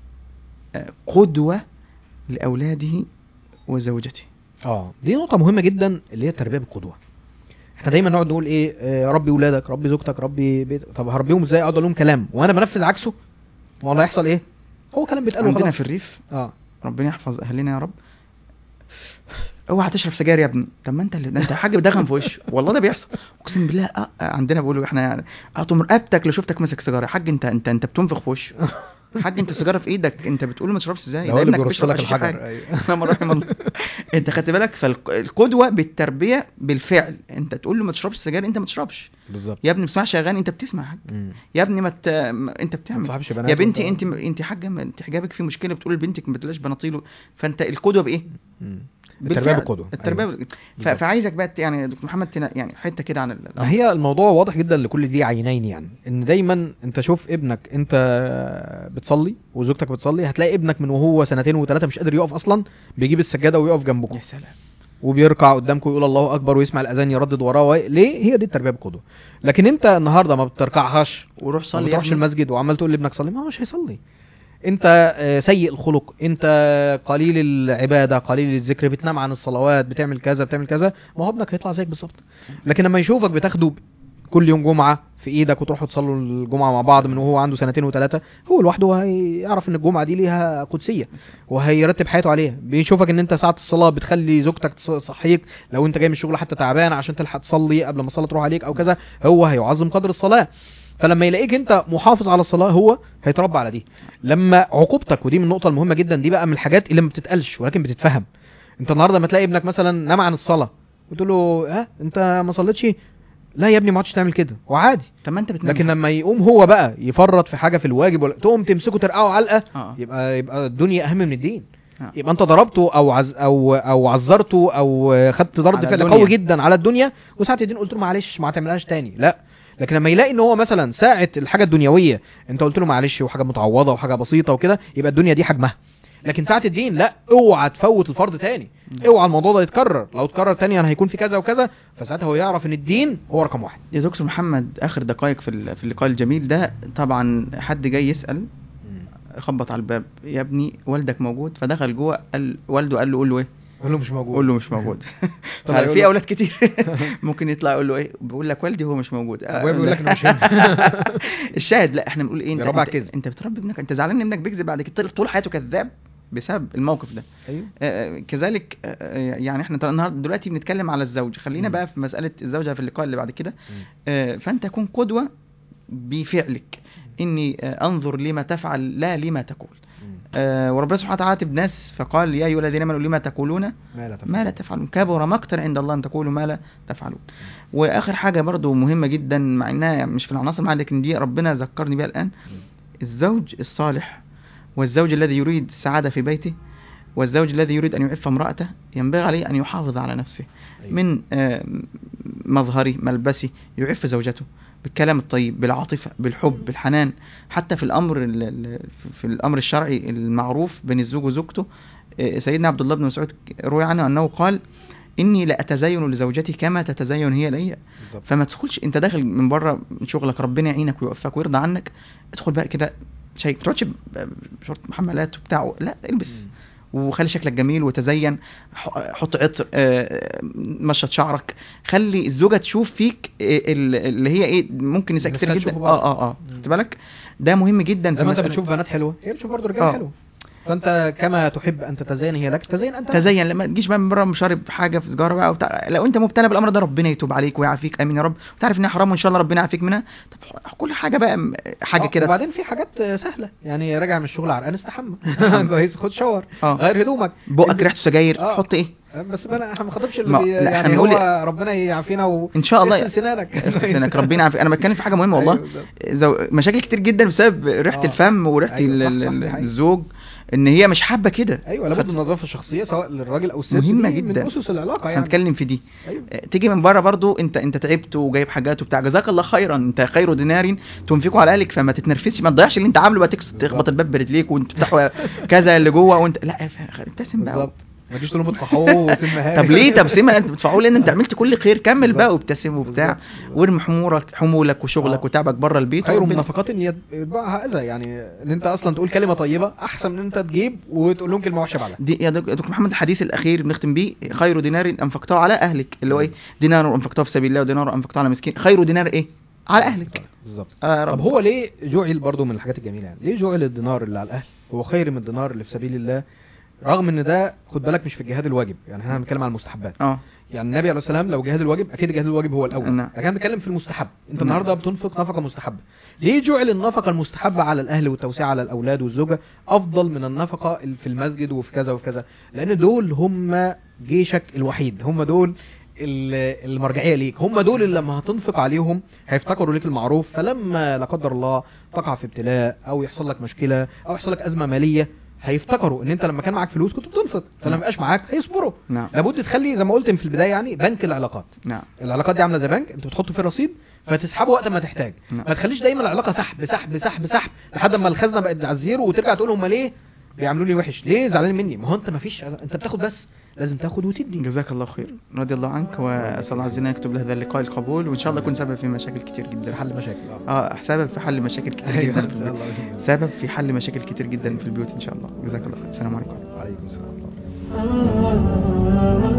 آه، قدوه لاولاده وزوجته اه دي نقطة مهمة جدا اللي هي التربية بالقدوة. احنا دايما نقعد نقول ايه آه، ربي ولادك ربي زوجتك ربي بيت طب هربيهم ازاي اقعد اقول لهم كلام وانا بنفذ عكسه ما هو اللي هيحصل ايه؟ هو كلام بيتقال عندنا وخلاص. في الريف اه ربنا يحفظ اهلنا يا رب اوعى تشرب سجاير يا ابني طب ما انت اللي ده انت حاجه بدغم في وشه والله ده بيحصل اقسم بالله أه آه، عندنا بيقولوا احنا يعني اقطم رقبتك لو شفتك ماسك سيجاره يا حاج انت انت انت بتنفخ في وشه حاج انت السيجاره في ايدك انت بتقول له ما تشربش ازاي ده هو اللي ابنك بيرش بيشرب لك حشيش حاجة. الحجر ايوه اللهم رحم الله انت خدت بالك فالقدوه بالتربيه بالفعل انت تقول له ما تشربش سجاير انت ما تشربش بالظبط يا ابني ما تسمعش اغاني انت بتسمع حاجه مم. يا ابني ما ت... ما- انت ما بتعمل تصاحبش بنات يا بنتي وانت- انت انت حاجه ما انت حجابك فيه مشكله بتقول لبنتك ما تلاش بناطيله فانت القدوه بايه مم. التربيه بالفعل. بالقدوه التربيه أيوة. بال... ف... بالظبط. فعايزك بقى ت- يعني يا دكتور محمد تنا... يعني حته كده عن ال... ما هي الموضوع واضح جدا لكل دي عينين يعني ان دايما انت شوف ابنك انت بتصلي وزوجتك بتصلي هتلاقي ابنك من وهو سنتين وثلاثه مش قادر يقف اصلا بيجيب السجاده ويقف جنبكم يا سلام وبيركع قدامكم ويقول الله اكبر ويسمع الاذان يردد وراه وي- ليه هي دي التربيه بالقدوه لكن انت النهارده ما بتركعهاش وروح ما صلي يا بتروحش ابني. المسجد وعمال تقول لابنك صلي ما هو مش هيصلي انت آه، سيء الخلق انت قليل العباده قليل الذكر بتنام عن الصلوات بتعمل كذا بتعمل كذا ما هو ابنك هيطلع زيك بالظبط لكن لما يشوفك بتاخده كل يوم جمعه في ايدك وتروحوا تصلوا الجمعه مع بعض من وهو عنده سنتين وثلاثه هو لوحده هيعرف ان الجمعه دي ليها قدسيه وهيرتب حياته عليها بيشوفك ان انت ساعه الصلاه بتخلي زوجتك تص- تصحيك لو انت جاي من الشغل حتى تعبان عشان تلحق تصلي قبل ما الصلاه تروح عليك او كذا هو هيعظم قدر الصلاه فلما يلاقيك انت محافظ على الصلاه هو هيتربى على دي لما عقوبتك ودي من النقطه المهمه جدا دي بقى من الحاجات اللي ما بتتقالش ولكن بتتفهم انت النهارده لما تلاقي ابنك مثلا نام عن الصلاه وتقول له ها انت ما صليتش لا يا ابني ما عادش تعمل كده وعادي طب ما انت بتنام لكن لما يقوم هو بقى يفرط في حاجه في الواجب ولا تقوم تمسكه ترقعه علقه اه يبقى يبقى الدنيا اهم من الدين آه. يبقى انت ضربته او عز او او عذرته او خدت ضرب على فعل الدنيا. قوي جدا على الدنيا وساعه الدين قلت له معلش ما تعملهاش تاني لا لكن لما يلاقي ان هو مثلا ساعه الحاجه الدنيويه انت قلت له معلش وحاجه متعوضه وحاجه بسيطه وكده يبقى الدنيا دي حجمها لكن ساعه الدين لا اوعى تفوت الفرض تاني اوعى الموضوع ده يتكرر لو اتكرر تاني انا هيكون في كذا وكذا فساعتها هو يعرف ان الدين هو رقم واحد يا دكتور محمد اخر دقائق في ال- في اللقاء الجميل ده طبعا حد جاي يسال خبط على الباب يا ابني والدك موجود فدخل جوه قال والده قال له قول له ايه قول له مش موجود قول له مش موجود طلع يقول في له- اولاد كتير ممكن يطلع يقول له ايه بيقول لك والدي هو مش موجود أبويا بيقول لك إنه مش هنا. الشاهد لا احنا بنقول ايه انت بيربى على انت, الكذب. انت بتربي ابنك انت زعلان ان ابنك بيكذب بعد كده طول حياته كذاب بسبب الموقف ده ايوه آه، كذلك آه، يعني احنا النهارده دلوقتي بنتكلم على الزوج خلينا مم. بقى في مساله الزوجه في اللقاء اللي بعد كده مم. آه، فانت كن قدوه بفعلك اني آه، انظر لما تفعل لا لما تقول آه، وربنا سبحانه وتعالى عاتب ناس فقال يا ايها الذين امنوا لما تقولون ما لا تفعل ما لا تفعلون كبر مقتا عند الله ان تقولوا ما لا تفعلون واخر حاجه برضو مهمه جدا مع انها مش في العناصر معانا لكن دي ربنا ذكرني بيها الان الزوج الصالح والزوج الذي يريد السعاده في بيته والزوج الذي يريد ان يعف امراته ينبغي عليه ان يحافظ على نفسه أيوة. من آه، مظهره ملبسه يعف زوجته بالكلام الطيب بالعاطفه بالحب بالحنان حتى في الامر ال- ال- في الامر الشرعي المعروف بين الزوج وزوجته آه، سيدنا عبد الله بن مسعود روي عنه انه قال اني لاتزين لزوجتي كما تتزين هي لي بالظبط فما تدخلش انت داخل من بره من شغلك ربنا يعينك ويوفقك ويرضى عنك ادخل بقى كده شيء ما تقعدش ب- بشورت محملات وبتاع لا البس وخلي شكلك جميل وتزين ح- حط عطر آه، مشط شعرك خلي الزوجه تشوف فيك آه، ال- اللي هي ايه ممكن نساء نفسها كتير جدا تشوفه برضه. اه اه اه مم. خد بالك ده مهم جدا زي في ما انت مسألة- بتشوف بنات حلوه هي بتشوف برضه رجاله آه. حلوه فانت كما تحب ان تتزين هي لك تزين انت لها. تزين لما تجيش بقى من بره مشارب حاجه في سيجاره بقى وبتاع لو انت مبتلى بالامر ده ربنا يتوب عليك ويعافيك امين يا رب وتعرف انها حرام وان شاء الله ربنا يعافيك منها طب كل حاجه بقى م- حاجه آه، كده وبعدين في حاجات آه، سهله يعني راجع من الشغل عرقان استحمى كويس خد شاور اه غير هدومك بقك البس- ريحته سجاير آه. حط ايه بس بقى احنا ما بنخاطبش اللي ما- بي لا، احنا يعني بنقول هو ربنا يعافينا و ان شاء الله اغسل سنانك سنك ربنا يعافيك انا بتكلم في حاجه مهمه والله أيوة بالظبط. زو... مشاكل كتير جدا بسبب ريحه آه. الفم وريحه أيوة، ال- صح، ال- صح، ال- دي حقيقة. الزوج ان هي مش حابه كده ايوه لابد من النظافه الشخصيه سواء للراجل او الست مهمة دي جدا. من اسس العلاقه يعني هنتكلم في دي ايوه آه، تيجي من بره برضو انت انت تعبت وجايب حاجات وبتاع جزاك الله خيرا انت خير دينار تنفقه على اهلك فما تتنرفزش ما تضيعش اللي انت عامله بقى تكس- بالظبط. تخبط الباب برجليك وانت تفتحه كذا اللي جوه وانت لا ف- ابتسم بقى بالظبط ما تجيش تقول لهم اطفحوه وسمها طب ليه طب سيما انت بتدفعوه لان انت عملت كل خير كمل بقى بالظبط. وابتسم وبتاع بالظبط. وارمي حمولك حمولك وشغلك آه. وتعبك بره البيت خير من وربنا- نفقات ان يتبعها اذى يعني ان انت اصلا تقول كلمه طيبه احسن من ان انت تجيب وتقول لهم كلمه وحشه بعدها دي يا دك- دكتور محمد الحديث الاخير بنختم بيه خير دينار انفقته على اهلك اللي هو ايه دينار انفقته في سبيل الله ودينار انفقته على مسكين خير دينار ايه على اهلك بالظبط آه طب رب. هو ليه جعل برضو من الحاجات الجميله يعني ليه جعل الدينار اللي على الاهل هو خير من الدينار اللي في سبيل الله رغم ان ده خد بالك مش في الجهاد الواجب يعني احنا بنتكلم على المستحبات اه يعني النبي عليه السلام لو جهاد الواجب اكيد جهاد الواجب هو الاول نعم. لكن انا بتكلم في المستحب انت نعم. النهارده بتنفق نفقه مستحبه ليه جعل النفقه المستحبه على الاهل والتوسعه على الاولاد والزوجه افضل من النفقه اللي في المسجد وفي كذا وفي كذا لان دول هم جيشك الوحيد هم دول ال- المرجعيه ليك هم دول اللي لما هتنفق عليهم هيفتكروا ليك المعروف فلما لا قدر الله تقع في ابتلاء او يحصل لك مشكله او يحصل لك ازمه ماليه هيفتكروا ان انت لما كان معاك فلوس كنت بتنفق فلما نعم. بقاش معاك هيصبروا نعم لابد تخلي زي ما قلت في البدايه يعني بنك العلاقات نعم العلاقات دي عامله زي بنك انت بتحط فيه رصيد فتسحبه وقت ما تحتاج نعم. ما تخليش دايما العلاقه سحب سحب سحب سحب لحد ما الخزنه بقت على الزيرو وترجع تقول هم ليه بيعملوا لي وحش ليه زعلانين مني ما هو انت ما فيش انت بتاخد بس لازم تاخد وتدي جزاك الله خير رضي الله عنك واسال الله عز وجل ان يكتب لهذا اللقاء القبول وان شاء الله يكون سبب في مشاكل كتير جدا حل مشاكل اه سبب في حل مشاكل كتير ايوه جدا ان في شاء البيوت الله سبب في حل مشاكل كتير جدا في البيوت ان شاء الله جزاك الله خير السلام عليكم عليكم السلام ورحمه الله